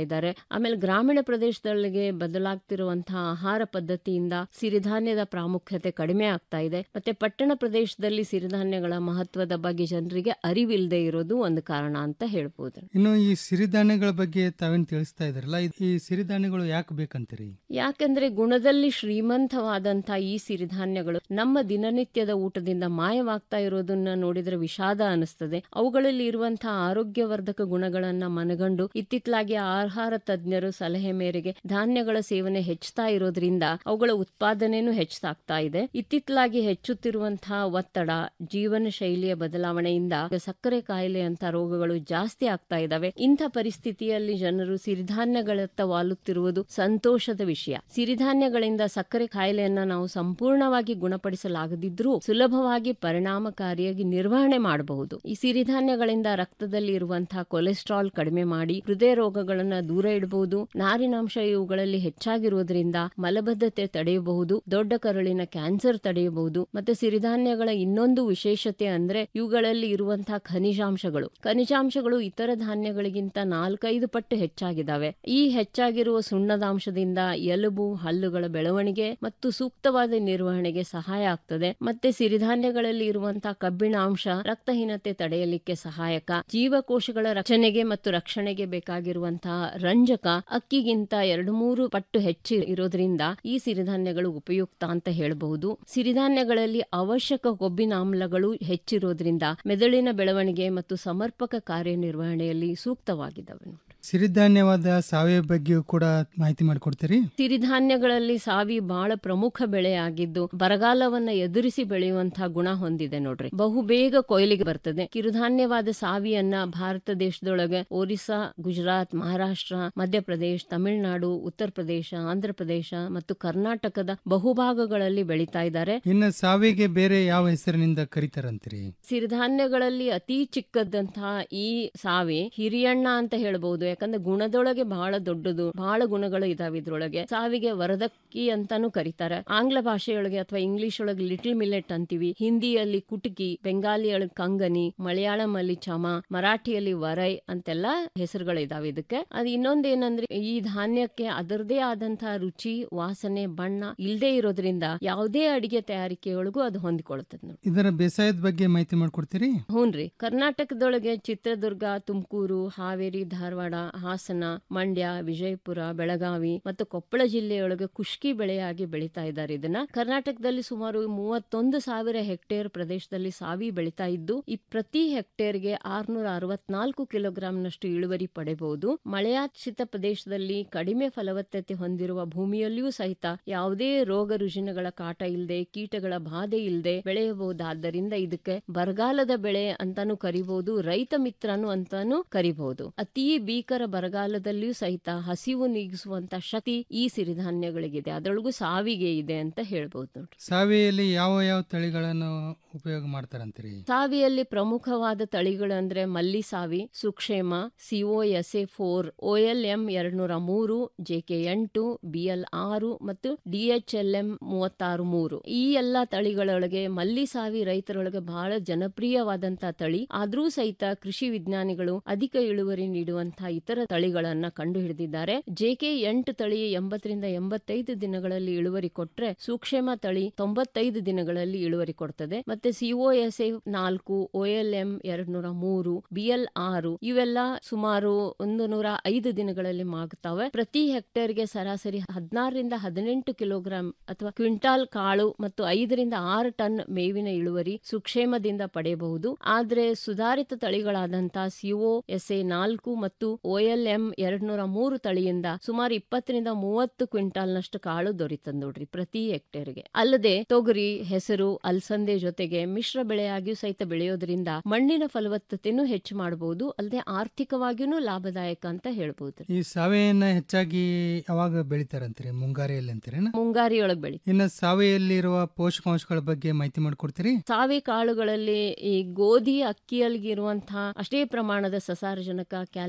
ಇದ್ದಾರೆ ಆಮೇಲೆ ಗ್ರಾಮೀಣ ಪ್ರದೇಶದೊಳಗೆ ಬದಲಾಗ್ತಿರುವಂತಹ ಆಹಾರ ಪದ್ಧತಿಯಿಂದ ಸಿರಿಧಾನ್ಯದ ಪ್ರಾಮುಖ್ಯತೆ ಕಡಿಮೆ ಆಗ್ತಾ ಇದೆ ಮತ್ತೆ ಪಟ್ಟಣ ಪ್ರದೇಶದಲ್ಲಿ ಸಿರಿಧಾನ್ಯಗಳ ಮಹತ್ವದ ಬಗ್ಗೆ ಜನರಿಗೆ ಅರಿವಿಲ್ಲದೆ ಇರೋದು ಒಂದು ಕಾರಣ ಅಂತ ಹೇಳ್ಬೋದು ಇನ್ನು ಈ ಸಿರಿಧಾನ್ಯಗಳ ಬಗ್ಗೆ ತಾವೇನ್ ತಿಳಿಸ್ತಾ ಇದ್ರಲ್ಲ ಇದ್- ಈ ಸಿರಿಧಾನ್ಯಗಳು ಯಾಕೆ ಬೇಕಂತೀರಿ ಯಾಕಂದ್ರೆ ಗುಣದಲ್ಲಿ ಶ್ರೀಮಂತವಾದಂತಹ ಈ ಸಿರಿಧಾನ್ಯಗಳು ನಮ್ಮ ದಿನನಿತ್ಯದ ಊಟದಿಂದ ಮಾಯವಾಗ್ತಾ ಇರೋದನ್ನ ನೋಡಿದ್ರೆ ವಿಷಾದ ಅನಿಸ್ತದೆ ಅವುಗಳಲ್ಲಿ ಇರುವಂತಹ ಆರೋಗ್ಯವರ್ಧಕ ಗುಣಗಳನ್ನ ಮನಗಂಡು ಇತ್ತಿತ್ತಲಾಗಿ ಆಹಾರ ತಜ್ಞರು ಸಲಹೆ ಮೇರೆಗೆ ಧಾನ್ಯಗಳ ಸೇವನೆ ಹೆಚ್ಚುತ್ತಾ ಇರೋದ್ರಿಂದ ಅವುಗಳ ಉತ್ಪಾದನೆನೂ ಹೆಚ್ಚಾಗ್ತಾ ಇದೆ ಇತ್ತಿತ್ತಲಾಗಿ ಹೆಚ್ಚುತ್ತಿರುವಂತಹ ಒತ್ತಡ ಜೀವನ ಶೈಲಿಯ ಬದಲಾವಣೆಯಿಂದ ಸಕ್ಕರೆ ಕಾಯಿಲೆ ಅಂತ ರೋಗಗಳು ಜಾಸ್ತಿ ಆಗ್ತಾ ಇದಾವೆ ಇಂಥ ಪರಿಸ್ಥಿತಿಯಲ್ಲಿ ಜನರು ಸಿರಿಧಾನ್ಯಗಳತ್ತ ವಾಲುತ್ತಿರುವುದು ಸಂತೋಷದ ವಿಷಯ ಸಿರಿಧಾನ್ಯಗಳಿಂದ ಸಕ್ಕರೆ ಕಾಯಿಲೆಯನ್ನ ನಾವು ಸಂಪೂರ್ಣವಾಗಿ ಗುಣಪಡಿಸಲಾಗದಿದ್ರೂ ಸುಲಭವಾಗಿ ಪರಿಣಾಮಕಾರಿಯಾಗಿ ನಿರ್ವಹಣೆ ಮಾಡಬಹುದು ಈ ಸಿರಿಧಾನ್ಯಗಳಿಂದ ರಕ್ತದಲ್ಲಿ ಇರುವಂತಹ ಕೊಲೆಸ್ಟ್ರಾಲ್ ಕಡಿಮೆ ಮಾಡಿ ಹೃದಯ ರೋಗಗಳನ್ನ ದೂರ ಇಡಬಹುದು ನಾರಿನಾಂಶ ಇವುಗಳಲ್ಲಿ ಹೆಚ್ಚಾಗಿರುವುದರಿಂದ ಮಲಬದ್ಧತೆ ತಡೆಯಬಹುದು ದೊಡ್ಡ ಕರುಳಿನ ಕ್ಯಾನ್ಸರ್ ತಡೆಯಬಹುದು ಮತ್ತೆ ಸಿರಿಧಾನ್ಯಗಳ ಇನ್ನೊಂದು ವಿಶೇಷತೆ ಅಂದ್ರೆ ಇವುಗಳಲ್ಲಿ ಇರುವಂತಹ ಖನಿಜಾಂಶಗಳು ಖನಿಜಾಂಶಗಳು ಇತರ ಧಾನ್ಯಗಳಿಗಿಂತ ನಾಲ್ಕೈದು ಪಟ್ಟು ಹೆಚ್ಚಾಗಿದ್ದಾವೆ ಈ ಹೆಚ್ಚಾಗಿರುವ ಸುಣ್ಣದಾಂಶದಿಂದ ಎಲುಬು ಹಲ್ಲುಗಳ ಬೆಳವಣಿಗೆ ಮತ್ತು ಸೂಕ್ತವಾದ ನಿರ್ವಹಣೆಗೆ ಸಹಾಯ ಆಗ್ತದೆ ಮತ್ತೆ ಸಿರಿಧಾನ್ಯಗಳಲ್ಲಿ ಇರುವಂತಹ ಕಬ್ಬಿಣ ಅಂಶ ರಕ್ತಹೀನತೆ ತಡೆಯಲಿಕ್ಕೆ ಸಹಾಯಕ ಜೀವಕೋಶಗಳ ರಕ್ಷಣೆಗೆ ಮತ್ತು ರಕ್ಷಣೆಗೆ ಬೇಕಾಗಿರುವಂತಹ ರಂಜಕ ಅಕ್ಕಿಗಿಂತ ಎರಡು ಮೂರು ಪಟ್ಟು ಹೆಚ್ಚು ಇರೋದ್ರಿಂದ ಈ ಸಿರಿಧಾನ್ಯಗಳು ಉಪಯುಕ್ತ ಅಂತ ಹೇಳಬಹುದು ಸಿರಿಧಾನ್ಯಗಳಲ್ಲಿ ಅವಶ್ಯಕ ಕೊಬ್ಬಿನಾಮ್ಲಗಳು ಹೆಚ್ಚಿರೋದ್ರಿಂದ ಮೆದುಳಿನ ಬೆಳವಣಿಗೆ ಮತ್ತು ಸಮರ್ಪಕ ಕಾರ್ಯನಿರ್ವಹಣೆಯಲ್ಲಿ ಸೂಕ್ತವಾಗಿದ್ದಾವೆ ಸಿರಿಧಾನ್ಯವಾದ ಸಾವಯವ ಬಗ್ಗೆಯೂ ಕೂಡ ಮಾಹಿತಿ ಮಾಡಿಕೊಡ್ತೀರಿ ಸಿರಿಧಾನ್ಯಗಳಲ್ಲಿ ಸಾವಿ ಬಹಳ ಪ್ರಮುಖ ಬೆಳೆ ಆಗಿದ್ದು ಬರಗಾಲವನ್ನ ಎದುರಿಸಿ ಬೆಳೆಯುವಂತಹ ಗುಣ ಹೊಂದಿದೆ ನೋಡ್ರಿ ಬಹು ಬೇಗ ಕೊಯ್ಲಿಗೆ ಬರ್ತದೆ ಕಿರುಧಾನ್ಯವಾದ ಸಾವಿಯನ್ನ ಭಾರತ ದೇಶದೊಳಗೆ ಒರಿಸ್ಸಾ ಗುಜರಾತ್ ಮಹಾರಾಷ್ಟ್ರ ಮಧ್ಯಪ್ರದೇಶ ತಮಿಳುನಾಡು ಉತ್ತರ ಪ್ರದೇಶ ಆಂಧ್ರ ಪ್ರದೇಶ ಮತ್ತು ಕರ್ನಾಟಕದ ಬಹುಭಾಗಗಳಲ್ಲಿ ಬೆಳೀತಾ ಇದ್ದಾರೆ ಇನ್ನು ಸಾವಿಗೆ ಬೇರೆ ಯಾವ ಹೆಸರಿನಿಂದ ಕರೀತಾರಂತೀರಿ ಸಿರಿಧಾನ್ಯಗಳಲ್ಲಿ ಅತಿ ಚಿಕ್ಕದಂತಹ ಈ ಸಾವಿ ಹಿರಿಯಣ್ಣ ಅಂತ ಹೇಳ್ಬಹುದು ಯಾಕಂದ್ರೆ ಗುಣದೊಳಗೆ ಬಹಳ ದೊಡ್ಡದು ಬಹಳ ಗುಣಗಳು ಇದಾವೆ ಇದ್ರೊಳಗೆ ಸಾವಿಗೆ ವರದಕ್ಕಿ ಅಂತಾನು ಕರೀತಾರೆ ಆಂಗ್ಲ ಭಾಷೆಯೊಳಗೆ ಅಥವಾ ಇಂಗ್ಲಿಷ್ ಒಳಗೆ ಲಿಟಲ್ ಮಿಲೆಟ್ ಅಂತೀವಿ ಹಿಂದಿಯಲ್ಲಿ ಕುಟುಕಿ ಬೆಂಗಾಲಿಯೊಳಗೆ ಕಂಗನಿ ಮಲಯಾಳಂ ಅಲ್ಲಿ ಚಮ ಮರಾಠಿಯಲ್ಲಿ ವರೈ ಅಂತೆಲ್ಲ ಹೆಸರುಗಳು ಇದಾವೆ ಇದಕ್ಕೆ ಅದು ಇನ್ನೊಂದೇನಂದ್ರೆ ಈ ಧಾನ್ಯಕ್ಕೆ ಅದರದೇ ಆದಂತಹ ರುಚಿ ವಾಸನೆ ಬಣ್ಣ ಇಲ್ಲದೆ ಇರೋದ್ರಿಂದ ಯಾವುದೇ ಅಡಿಗೆ ತಯಾರಿಕೆಯೊಳಗೂ ಅದು ಹೊಂದಿಕೊಳ್ಳುತ್ತದೆ ನೋಡಿ ಇದರ ಬೇಸಾಯದ ಬಗ್ಗೆ ಮಾಹಿತಿ ಮಾಡಿಕೊಡ್ತೀರಿ ಹೂನ್ರಿ ಕರ್ನಾಟಕದೊಳಗೆ ಚಿತ್ರದುರ್ಗ ತುಮಕೂರು ಹಾವೇರಿ ಧಾರವಾಡ ಹಾಸನ ಮಂಡ್ಯ ವಿಜಯಪುರ ಬೆಳಗಾವಿ ಮತ್ತು ಕೊಪ್ಪಳ ಜಿಲ್ಲೆಯೊಳಗೆ ಕುಷ್ಕಿ ಬೆಳೆಯಾಗಿ ಬೆಳೀತಾ ಇದ್ದಾರೆ ಇದನ್ನ ಕರ್ನಾಟಕದಲ್ಲಿ ಸುಮಾರು ಮೂವತ್ತೊಂದು ಸಾವಿರ ಹೆಕ್ಟೇರ್ ಪ್ರದೇಶದಲ್ಲಿ ಸಾವಿ ಬೆಳೀತಾ ಇದ್ದು ಈ ಪ್ರತಿ ಹೆಕ್ಟೇರ್ಗೆ ಆರ್ನೂರ ಅರವತ್ನಾಲ್ಕು ಕಿಲೋಗ್ರಾಂನಷ್ಟು ಇಳುವರಿ ಪಡೆಯಬಹುದು ಮಳೆಯಾಶ್ರಿತ ಪ್ರದೇಶದಲ್ಲಿ ಕಡಿಮೆ ಫಲವತ್ತತೆ ಹೊಂದಿರುವ ಭೂಮಿಯಲ್ಲಿಯೂ ಸಹಿತ ಯಾವುದೇ ರೋಗ ರುಜಿನಗಳ ಕಾಟ ಇಲ್ಲದೆ ಕೀಟಗಳ ಬಾಧೆ ಇಲ್ಲದೆ ಬೆಳೆಯಬಹುದಾದ್ದರಿಂದ ಇದಕ್ಕೆ ಬರಗಾಲದ ಬೆಳೆ ಅಂತಾನು ಕರಿಬಹುದು ರೈತ ಮಿತ್ರನು ಅಂತಾನು ಕರಿಬಹುದು ಅತಿ ಭೀಕರ ಬರಗಾಲದಲ್ಲಿಯೂ ಸಹಿತ ಹಸಿವು ನೀಗಿಸುವಂತ ಶಕ್ತಿ ಈ ಸಿರಿಧಾನ್ಯಗಳಿಗಿದೆ ಅದರೊಳಗೂ ಸಾವಿಗೆ ಇದೆ ಅಂತ ಹೇಳ್ಬಹುದು ನೋಡ್ರಿ ಸಾವಿಯಲ್ಲಿ ಯಾವ ಯಾವ ತಳಿಗಳನ್ನು ಉಪಯೋಗ ಮಾಡ್ತಾರಂತೀರಿ ಸಾವಿಯಲ್ಲಿ ಪ್ರಮುಖವಾದ ತಳಿಗಳಂದ್ರೆ ಮಲ್ಲಿ ಸಾವಿ ಸುಕ್ಷೇಮ CO S A four OL M ಎರಡ್ನೂರ ಮೂರು ಜೆಕೆ ಎಂಟು ಬಿಎಲ್ ಆರು ಮತ್ತು ಡಿಎಚ್ಎಲ್ ಎಂ ಮೂವತ್ತಾರು ಮೂರು ಈ ಎಲ್ಲಾ ತಳಿಗಳೊಳಗೆ ಮಲ್ಲಿ ಸಾವಿ ರೈತರೊಳಗೆ ಬಹಳ ಜನಪ್ರಿಯವಾದಂತಹ ತಳಿ ಆದ್ರೂ ಸಹಿತ ಕೃಷಿ ವಿಜ್ಞಾನಿಗಳು ಅಧಿಕ ಇಳುವರಿ ನೀಡುವಂತಹ ಇತರ ತಳಿಗಳನ್ನ ಕಂಡು ಹಿಡಿದಿದ್ದಾರೆ ಜೆಕೆ ಎಂಟು ತಳಿ ಎಂಬತ್ತರಿಂದ ಎಂಬತ್ತೈದು ದಿನಗಳಲ್ಲಿ ಇಳುವರಿ ಕೊಟ್ರೆ ಸೂಕ್ಷ್ಮ ತಳಿ ತೊಂಬತ್ತೈದು ದಿನಗಳಲ್ಲಿ ಇಳುವರಿ ಕೊಡ್ತದೆ ಮತ್ತೆ ಸಿಒಎಸ್ ನಾಲ್ಕು ಓಎಲ್ ಎಂ ಎರಡ್ ನೂರ ಮೂರು ಬಿಎಲ್ ಆರು ಇವೆಲ್ಲ ಸುಮಾರು ಒಂದು ನೂರ ಐದು ದಿನಗಳಲ್ಲಿ ಮಾಗುತ್ತವೆ ಪ್ರತಿ ಹೆಕ್ಟೇರ್ಗೆ ಸರಾಸರಿ ಹದಿನಾರರಿಂದ ಹದಿನೆಂಟು ಕಿಲೋಗ್ರಾಂ ಅಥವಾ ಕ್ವಿಂಟಾಲ್ ಕಾಳು ಮತ್ತು ಐದರಿಂದ ಆರು ಟನ್ ಮೇವಿನ ಇಳುವರಿ ಸುಕ್ಷೇಮದಿಂದ ಪಡೆಯಬಹುದು ಆದ್ರೆ ಸುಧಾರಿತ ತಳಿಗಳಾದಂತಹ ಸಿಒ ಎಸ್ ಎ ನಾಲ್ಕು ಮತ್ತು ಓಎಲ್ ಎಂ ಎರಡ್ ನೂರ ಮೂರು ತಳಿಯಿಂದ ಸುಮಾರು ಇಪ್ಪತ್ತರಿಂದ ಮೂವತ್ತು ಕ್ವಿಂಟಾಲ್ ನಷ್ಟು ಕಾಳು ದೊರೀತದ ನೋಡ್ರಿ ಪ್ರತಿ ಹೆಕ್ಟೇರ್ಗೆ ಅಲ್ಲದೆ ತೊಗರಿ ಹೆಸರು ಅಲಸಂದೆ ಜೊತೆಗೆ ಮಿಶ್ರ ಬೆಳೆಯಾಗಿಯೂ ಸಹಿತ ಬೆಳೆಯೋದ್ರಿಂದ ಮಣ್ಣಿನ ಫಲವತ್ತತೆನೂ ಹೆಚ್ಚು ಮಾಡಬಹುದು ಅಲ್ಲದೆ ಆರ್ಥಿಕವಾಗಿಯೂ ಲಾಭದಾಯಕ ಅಂತ ಹೇಳ್ಬಹುದು ಈ ಸಾವೆಯನ್ನ ಹೆಚ್ಚಾಗಿ ಯಾವಾಗ ಬೆಳಿತಾರಂತೀರಿ ಮುಂಗಾರಿಯಲ್ಲಿ ಅಂತೀರೇನ ಮುಂಗಾರಿಯೊಳಗೆ ಬೆಳಿ ಇನ್ನು ಸಾವೆಯಲ್ಲಿರುವ ಪೋಷಕಾಂಶಗಳ ಬಗ್ಗೆ ಮಾಹಿತಿ ಮಾಡಿಕೊಡ್ತೀರಿ ಸಾವೆ ಕಾಳುಗಳಲ್ಲಿ ಈ ಗೋಧಿ ಅಕ್ಕಿಯಲ್ಲಿ ಇರುವಂತಹ ಅಷ್ಟೇ ಪ್ರಮಾಣದ ಸಸಾರಜನಕ ಕ್ಯಾಲ್ಸಿಯಂ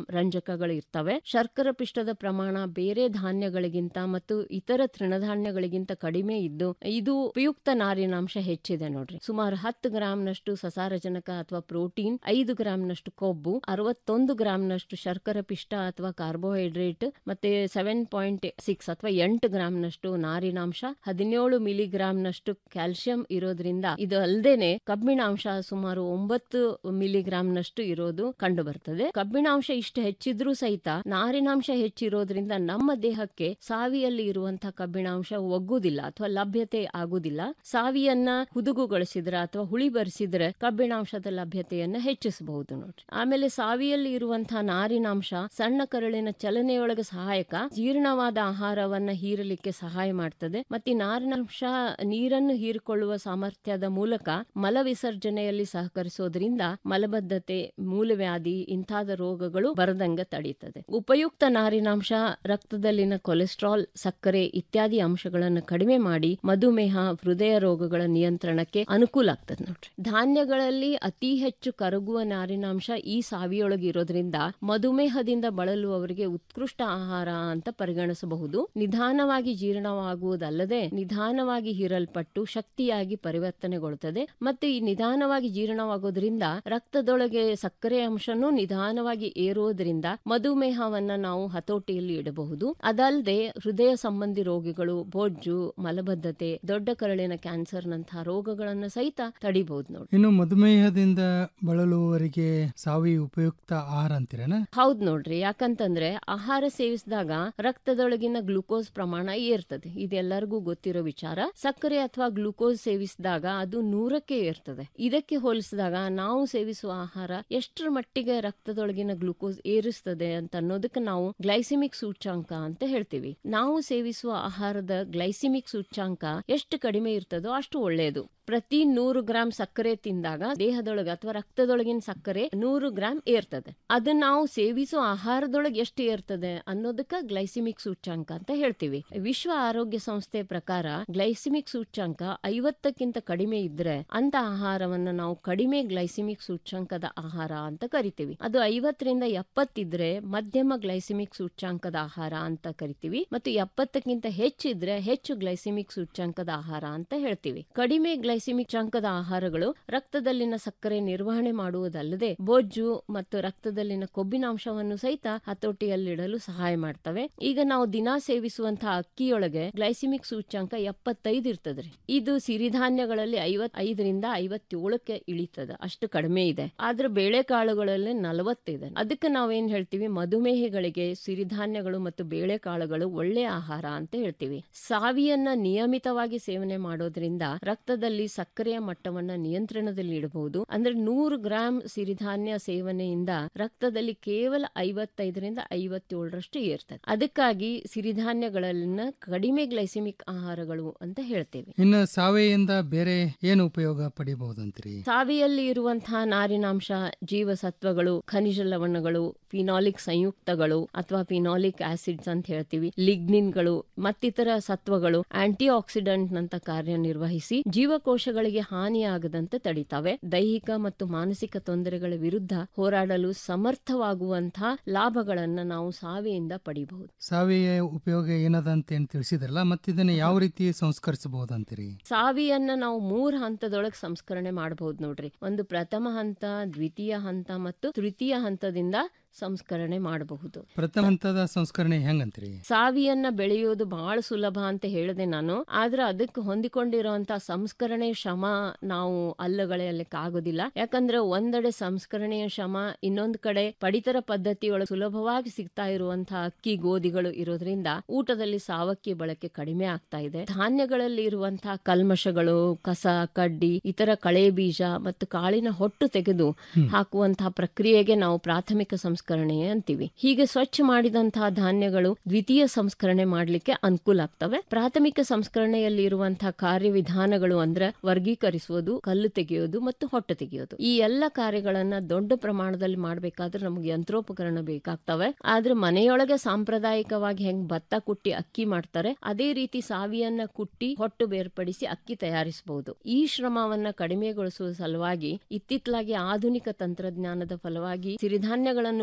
ರಂಜಕಗಳು ಇರ್ತವೆ ಶರ್ಕರ ಪಿಷ್ಟದ ಪ್ರಮಾಣ ಬೇರೆ ಧಾನ್ಯಗಳಿಗಿಂತ ಮತ್ತು ಇತರ ತೃಣಧಾನ್ಯಗಳಿಗಿಂತ ಕಡಿಮೆ ಇದ್ದು ಇದು ಉಪಯುಕ್ತ ನಾರಿನಾಂಶ ಹೆಚ್ಚಿದೆ ನೋಡ್ರಿ ಸುಮಾರು ಹತ್ತು ಗ್ರಾಂನಷ್ಟು ಸಸಾರಜನಕ ಅಥವಾ ಪ್ರೋಟೀನ್ ಐದು ಗ್ರಾಂನಷ್ಟು ಕೊಬ್ಬು ಅರವತ್ತೊಂದು ಗ್ರಾಂನಷ್ಟು ಶರ್ಕರ ಪಿಷ್ಟ ಅಥವಾ ಕಾರ್ಬೋಹೈಡ್ರೇಟ್ ಮತ್ತೆ ಸೆವೆನ್ ಪಾಯಿಂಟ್ ಸಿಕ್ಸ್ ಅಥವಾ ಎಂಟು ಗ್ರಾಂನಷ್ಟು ನಾರಿನಾಂಶ ಹದಿನೇಳು ಮಿಲಿಗ್ರಾಂನಷ್ಟು ಕ್ಯಾಲ್ಸಿಯಂ ಇರೋದ್ರಿಂದ ಇದು ಅಲ್ಲದೇನೆ ಕಬ್ಬಿಣಾಂಶ ಸುಮಾರು ಒಂಬತ್ತು ಮಿಲಿಗ್ರಾಂನಷ್ಟು ಇರೋದು ಕಂಡು ಬರ್ತದೆ ಕಬ್ಬಿಣಾಂಶ ಇಷ್ಟು ಹೆಚ್ಚಿದ್ರೂ ಸಹಿತ ನಾರಿನಾಂಶ ಹೆಚ್ಚಿರೋದ್ರಿಂದ ನಮ್ಮ ದೇಹಕ್ಕೆ ಸಾವಿಯಲ್ಲಿ ಇರುವಂತಹ ಕಬ್ಬಿಣಾಂಶ ಒಗ್ಗುದಿಲ್ಲ ಅಥವಾ ಲಭ್ಯತೆ ಆಗುದಿಲ್ಲ ಸಾವಿಯನ್ನ ಹುದುಗುಗೊಳಿಸಿದ್ರೆ ಅಥವಾ ಹುಳಿ ಬರಿಸಿದ್ರೆ ಕಬ್ಬಿಣಾಂಶದ ಲಭ್ಯತೆಯನ್ನ ಹೆಚ್ಚಿಸಬಹುದು ನೋಡ್ರಿ ಆಮೇಲೆ ಸಾವಿಯಲ್ಲಿ ಇರುವಂತಹ ನಾರಿನಾಂಶ ಸಣ್ಣ ಕರಳಿನ ಚಲನೆಯೊಳಗೆ ಸಹಾಯಕ ಜೀರ್ಣವಾದ ಆಹಾರವನ್ನ ಹೀರಲಿಕ್ಕೆ ಸಹಾಯ ಮಾಡ್ತದೆ ಮತ್ತೆ ಈ ನಾರಿನಾಂಶ ನೀರನ್ನು ಹೀರಿಕೊಳ್ಳುವ ಸಾಮರ್ಥ್ಯದ ಮೂಲಕ ಮಲ ವಿಸರ್ಜನೆಯಲ್ಲಿ ಸಹಕರಿಸೋದ್ರಿಂದ ಮಲಬದ್ಧತೆ ಮೂಲವ್ಯಾಧಿ ಇಂತಾದ ರೋಗಗಳು ಬರದಂಗ ತಡೀತದೆ ಉಪಯುಕ್ತ ನಾರಿನಾಂಶ ರಕ್ತದಲ್ಲಿನ ಕೊಲೆಸ್ಟ್ರಾಲ್ ಸಕ್ಕರೆ ಇತ್ಯಾದಿ ಅಂಶಗಳನ್ನು ಕಡಿಮೆ ಮಾಡಿ ಮಧುಮೇಹ ಹೃದಯ ರೋಗಗಳ ನಿಯಂತ್ರಣಕ್ಕೆ ಅನುಕೂಲ ಆಗ್ತದೆ ನೋಡ್ರಿ ಧಾನ್ಯಗಳಲ್ಲಿ ಅತಿ ಹೆಚ್ಚು ಕರಗುವ ನಾರಿನಾಂಶ ಈ ಸಾವಿಯೊಳಗೆ ಇರೋದ್ರಿಂದ ಮಧುಮೇಹದಿಂದ ಬಳಲುವವರಿಗೆ ಉತ್ಕೃಷ್ಟ ಆಹಾರ ಅಂತ ಪರಿಗಣಿಸಬಹುದು ನಿಧಾನವಾಗಿ ಜೀರ್ಣವಾಗುವುದಲ್ಲದೆ ನಿಧಾನವಾಗಿ ಹೀರಲ್ಪಟ್ಟು ಶಕ್ತಿಯಾಗಿ ಪರಿವರ್ತನೆಗೊಳ್ಳುತ್ತದೆ ಮತ್ತು ಈ ನಿಧಾನವಾಗಿ ಜೀರ್ಣವಾಗೋದ್ರಿಂದ ರಕ್ತದೊಳಗೆ ಸಕ್ಕರೆ ಅಂಶನೂ ನಿಧಾನವಾಗಿ ಏರುವುದರಿಂದ ಮಧುಮೇಹವನ್ನ ನಾವು ಹತೋಟಿಯಲ್ಲಿ ಇಡಬಹುದು ಅದಲ್ಲದೆ ಹೃದಯ ಸಂಬಂಧಿ ರೋಗಗಳು ಬೊಜ್ಜು ಮಲಬದ್ಧತೆ ದೊಡ್ಡ ಕರಳಿನ ಕ್ಯಾನ್ಸರ್ ನಂತಹ ರೋಗಗಳನ್ನು ಸಹಿತ ತಡಿಬಹುದು ನೋಡಿ ಇನ್ನು ಮಧುಮೇಹದಿಂದ ಬಳಲುವವರಿಗೆ ಸಾವಿ ಉಪಯುಕ್ತ ಆಹಾರ ಅಂತೀರೇನ ಹೌದ್ ನೋಡ್ರಿ ಯಾಕಂತಂದ್ರೆ ಆಹಾರ ಸೇವಿಸಿದಾಗ ರಕ್ತದೊಳಗಿನ ಗ್ಲೂಕೋಸ್ ಪ್ರಮಾಣ ಏರ್ತದೆ ಇದೆಲ್ಲರಿಗೂ ಗೊತ್ತಿರೋ ವಿಚಾರ ಸಕ್ಕರೆ ಅಥವಾ ಗ್ಲೂಕೋಸ್ ಸೇವಿಸಿದಾಗ ಅದು ನೂರಕ್ಕೆ ಏರ್ತದೆ ಇದಕ್ಕೆ ಹೋಲಿಸಿದಾಗ ನಾವು ಸೇವಿಸುವ ಆಹಾರ ಎಷ್ಟರ ಮಟ್ಟಿಗೆ ರಕ್ತದೊಳಗಿನ ಗ್ಲೂಕೋಸ್ ಏರಿಸ್ತದೆ ಅಂತ ಅನ್ನೋದಕ್ಕೆ ನಾವು ಗ್ಲೈಸಿಮಿಕ್ ಸೂಚ್ಯಾಂಕ ಅಂತ ಹೇಳ್ತೀವಿ ನಾವು ಸೇವಿಸುವ ಆಹಾರದ ಗ್ಲೈಸಿಮಿಕ್ ಸೂಚ್ಯಾಂಕ ಎಷ್ಟು ಕಡಿಮೆ ಇರ್ತದೋ ಅಷ್ಟು ಒಳ್ಳೆಯದು ಪ್ರತಿ ನೂರು ಗ್ರಾಂ ಸಕ್ಕರೆ ತಿಂದಾಗ ದೇಹದೊಳಗೆ ಅಥವಾ ರಕ್ತದೊಳಗಿನ ಸಕ್ಕರೆ ನೂರು ಗ್ರಾಂ ಏರ್ತದೆ ಅದನ್ನ ನಾವು ಸೇವಿಸೋ ಆಹಾರದೊಳಗೆ ಎಷ್ಟು ಏರ್ತದೆ ಅನ್ನೋದಕ್ಕ ಗ್ಲೈಸಿಮಿಕ್ ಸೂಚ್ಯಾಂಕ ಅಂತ ಹೇಳ್ತೀವಿ ವಿಶ್ವ ಆರೋಗ್ಯ ಸಂಸ್ಥೆ ಪ್ರಕಾರ ಗ್ಲೈಸಿಮಿಕ್ ಸೂಚ್ಯಾಂಕ ಐವತ್ತಕ್ಕಿಂತ ಕಡಿಮೆ ಇದ್ರೆ ಅಂತ ಆಹಾರವನ್ನ ನಾವು ಕಡಿಮೆ ಗ್ಲೈಸಿಮಿಕ್ ಸೂಚ್ಯಾಂಕದ ಆಹಾರ ಅಂತ ಕರಿತೀವಿ ಅದು ಐವತ್ತರಿಂದ ಎಪ್ಪತ್ತಿದ್ರೆ ಮಧ್ಯಮ ಗ್ಲೈಸಿಮಿಕ್ ಸೂಚ್ಯಾಂಕದ ಆಹಾರ ಅಂತ ಕರಿತೀವಿ ಮತ್ತು ಎಪ್ಪತ್ತಕ್ಕಿಂತ ಹೆಚ್ಚಿದ್ರೆ ಹೆಚ್ಚು ಗ್ಲೈಸಿಮಿಕ್ ಸೂಚ್ಯಾಂಕದ ಆಹಾರ ಅಂತ ಹೇಳ್ತೀವಿ ಕಡಿಮೆ ಗ್ಲೈಸಿಮಿಕ್ ಸೂಚ್ಯಾಂಕದ ಆಹಾರಗಳು ರಕ್ತದಲ್ಲಿನ ಸಕ್ಕರೆ ನಿರ್ವಹಣೆ ಮಾಡುವುದಲ್ಲದೆ ಬೊಜ್ಜು ಮತ್ತು ರಕ್ತದಲ್ಲಿನ ಕೊಬ್ಬಿನಾಂಶವನ್ನು ಸಹಿತ ಹತೋಟಿಯಲ್ಲಿಡಲು ಸಹಾಯ ಮಾಡ್ತವೆ ಈಗ ನಾವು ದಿನಾ ಸೇವಿಸುವಂತಹ ಅಕ್ಕಿಯೊಳಗೆ ಗ್ಲೈಸಿಮಿಕ್ ಸೂಚ್ಯಾಂಕ ಎಪ್ಪತ್ತೈದು ಇರ್ತದ್ರಿ ಇದು ಸಿರಿಧಾನ್ಯಗಳಲ್ಲಿ ಐವತ್ ಐದರಿಂದ ಐವತ್ತೇಳಕ್ಕೆ ಇಳಿತದ ಅಷ್ಟು ಕಡಿಮೆ ಇದೆ ಆದ್ರೆ ಬೇಳೆಕಾಳುಗಳಲ್ಲಿ ನಲವತ್ತಿದೆ ಅದಕ್ಕೆ ನಾವೇನ್ ಹೇಳ್ತೀವಿ ಮಧುಮೇಹಿಗಳಿಗೆ ಸಿರಿಧಾನ್ಯಗಳು ಮತ್ತು ಬೇಳೆಕಾಳುಗಳು ಒಳ್ಳೆಯ ಆಹಾರ ಅಂತ ಹೇಳ್ತೀವಿ ಸಾವಿಯನ್ನ ನಿಯಮಿತವಾಗಿ ಸೇವನೆ ಮಾಡೋದ್ರಿಂದ ರಕ್ತದಲ್ಲಿ ಸಕ್ಕರೆಯ ಮಟ್ಟವನ್ನ ನಿಯಂತ್ರಣದಲ್ಲಿ ಇಡಬಹುದು ಅಂದ್ರೆ ನೂರು ಗ್ರಾಂ ಸಿರಿಧಾನ್ಯ ಸೇವನೆಯಿಂದ ರಕ್ತದಲ್ಲಿ ಕೇವಲ ಐವತ್ತೈದರಿಂದ ಐವತ್ತೇಳರಷ್ಟು ಏರ್ತದೆ ಅದಕ್ಕಾಗಿ ಸಿರಿಧಾನ್ಯಗಳನ್ನ ಕಡಿಮೆ ಗ್ಲೈಸಿಮಿಕ್ ಆಹಾರಗಳು ಅಂತ ಹೇಳ್ತೇವೆ ಇನ್ನು ಸಾವೆಯಿಂದ ಬೇರೆ ಏನು ಉಪಯೋಗ ಪಡಿಬಹುದಂತೀರಿ ಸಾವಿಯಲ್ಲಿ ಇರುವಂತಹ ನಾರಿನಾಂಶ ಜೀವಸತ್ವಗಳು ಖನಿಜ ಲವಣಗಳು ಫಿನಾಲಿಕ್ ಸಂಯುಕ್ತಗಳು ಅಥವಾ ಫಿನಾಲಿಕ್ ಆಸಿಡ್ಸ್ ಅಂತ ಹೇಳ್ತೀವಿ ಲಿಗ್ನಿನ್ಗಳು ಮತ್ತಿತರ ಸತ್ವಗಳು ಆಂಟಿ ಆಕ್ಸಿಡೆಂಟ್ ನಂತ ಕಾರ್ಯನಿರ್ವಹಿಸಿ ಜೀವಕೋಶಗಳಿಗೆ ಹಾನಿಯಾಗದಂತೆ ತಡಿತಾವೆ ದೈಹಿಕ ಮತ್ತು ಮಾನಸಿಕ ತೊಂದರೆಗಳ ವಿರುದ್ಧ ಹೋರಾಡಲು ಸಮರ್ಥವಾಗುವಂತಹ ಲಾಭಗಳನ್ನ ನಾವು ಸಾವಿಯಿಂದ ಪಡಿಬಹುದು ಸಾವಿಯ ಉಪಯೋಗ ಏನದ ಅಂತ ಏನ್ ತಿಳಿಸಿದ್ರಲ್ಲ ಮತ್ತೆ ಇದನ್ನ ಯಾವ ರೀತಿ ಸಂಸ್ಕರಿಸಬಹುದಂತೀರಿ ಸಾವಿಯನ್ನ ನಾವು ಮೂರ್ ಹಂತದೊಳಗೆ ಸಂಸ್ಕರಣೆ ಮಾಡಬಹುದು ನೋಡ್ರಿ ಒಂದು ಪ್ರಥಮ ಹಂತ ದ್ವಿತೀಯ ಹಂತ ಮತ್ತು ತೃತೀಯ ಹಂತದಿಂದ ಸಂಸ್ಕರಣೆ ಮಾಡಬಹುದು ಪ್ರಥಮ ಹಂತದ ಸಂಸ್ಕರಣೆ ಹೆಂಗಂತೀರಿ ಸಾವಿಯನ್ನ ಬೆಳೆಯೋದು ಬಹಳ ಸುಲಭ ಅಂತ ಹೇಳಿದೆ ನಾನು ಆದ್ರೆ ಅದಕ್ಕೆ ಹೊಂದಿಕೊಂಡಿರುವಂತ ಸಂಸ್ಕರಣೆ ಶ್ರಮ ನಾವು ಅಲ್ಲಗಳೆಯಲಿಕ್ಕೆ ಆಗೋದಿಲ್ಲ ಯಾಕಂದ್ರೆ ಒಂದೆಡೆ ಸಂಸ್ಕರಣೆಯ ಶ್ರಮ ಇನ್ನೊಂದ್ ಕಡೆ ಪಡಿತರ ಪದ್ಧತಿಯೊಳಗೆ ಸುಲಭವಾಗಿ ಸಿಗ್ತಾ ಇರುವಂತಹ ಅಕ್ಕಿ ಗೋಧಿಗಳು ಇರೋದ್ರಿಂದ ಊಟದಲ್ಲಿ ಸಾವಕ್ಕಿ ಬಳಕೆ ಕಡಿಮೆ ಆಗ್ತಾ ಇದೆ ಧಾನ್ಯಗಳಲ್ಲಿ ಇರುವಂತಹ ಕಲ್ಮಶಗಳು ಕಸ ಕಡ್ಡಿ ಇತರ ಕಳೆ ಬೀಜ ಮತ್ತು ಕಾಳಿನ ಹೊಟ್ಟು ತೆಗೆದು ಹಾಕುವಂತಹ ಪ್ರಕ್ರಿಯೆಗೆ ನಾವು ಪ್ರಾಥಮಿಕ ಸಂಸ್ಕರಣೆ ಅಂತೀವಿ ಹೀಗೆ ಸ್ವಚ್ಛ ಮಾಡಿದಂತಹ ಧಾನ್ಯಗಳು ದ್ವಿತೀಯ ಸಂಸ್ಕರಣೆ ಮಾಡಲಿಕ್ಕೆ ಅನುಕೂಲ ಆಗ್ತವೆ ಪ್ರಾಥಮಿಕ ಸಂಸ್ಕರಣೆಯಲ್ಲಿ ಇರುವಂತಹ ಕಾರ್ಯವಿಧಾನಗಳು ಅಂದ್ರೆ ವರ್ಗೀಕರಿಸುವುದು ಕಲ್ಲು ತೆಗೆಯೋದು ಮತ್ತು ಹೊಟ್ಟೆ ತೆಗೆಯೋದು ಈ ಎಲ್ಲ ಕಾರ್ಯಗಳನ್ನ ದೊಡ್ಡ ಪ್ರಮಾಣದಲ್ಲಿ ಮಾಡಬೇಕಾದ್ರೆ ನಮಗೆ ಯಂತ್ರೋಪಕರಣ ಬೇಕಾಗ್ತವೆ ಆದ್ರೆ ಮನೆಯೊಳಗೆ ಸಾಂಪ್ರದಾಯಿಕವಾಗಿ ಹೆಂಗ್ ಭತ್ತ ಕುಟ್ಟಿ ಅಕ್ಕಿ ಮಾಡ್ತಾರೆ ಅದೇ ರೀತಿ ಸಾವಿಯನ್ನ ಕುಟ್ಟಿ ಹೊಟ್ಟು ಬೇರ್ಪಡಿಸಿ ಅಕ್ಕಿ ತಯಾರಿಸಬಹುದು ಈ ಶ್ರಮವನ್ನ ಕಡಿಮೆಗೊಳಿಸುವ ಸಲುವಾಗಿ ಇತ್ತಿತ್ತಲಾಗಿ ಆಧುನಿಕ ತಂತ್ರಜ್ಞಾನದ ಫಲವಾಗಿ ಸಿರಿಧಾನ್ಯಗಳನ್ನು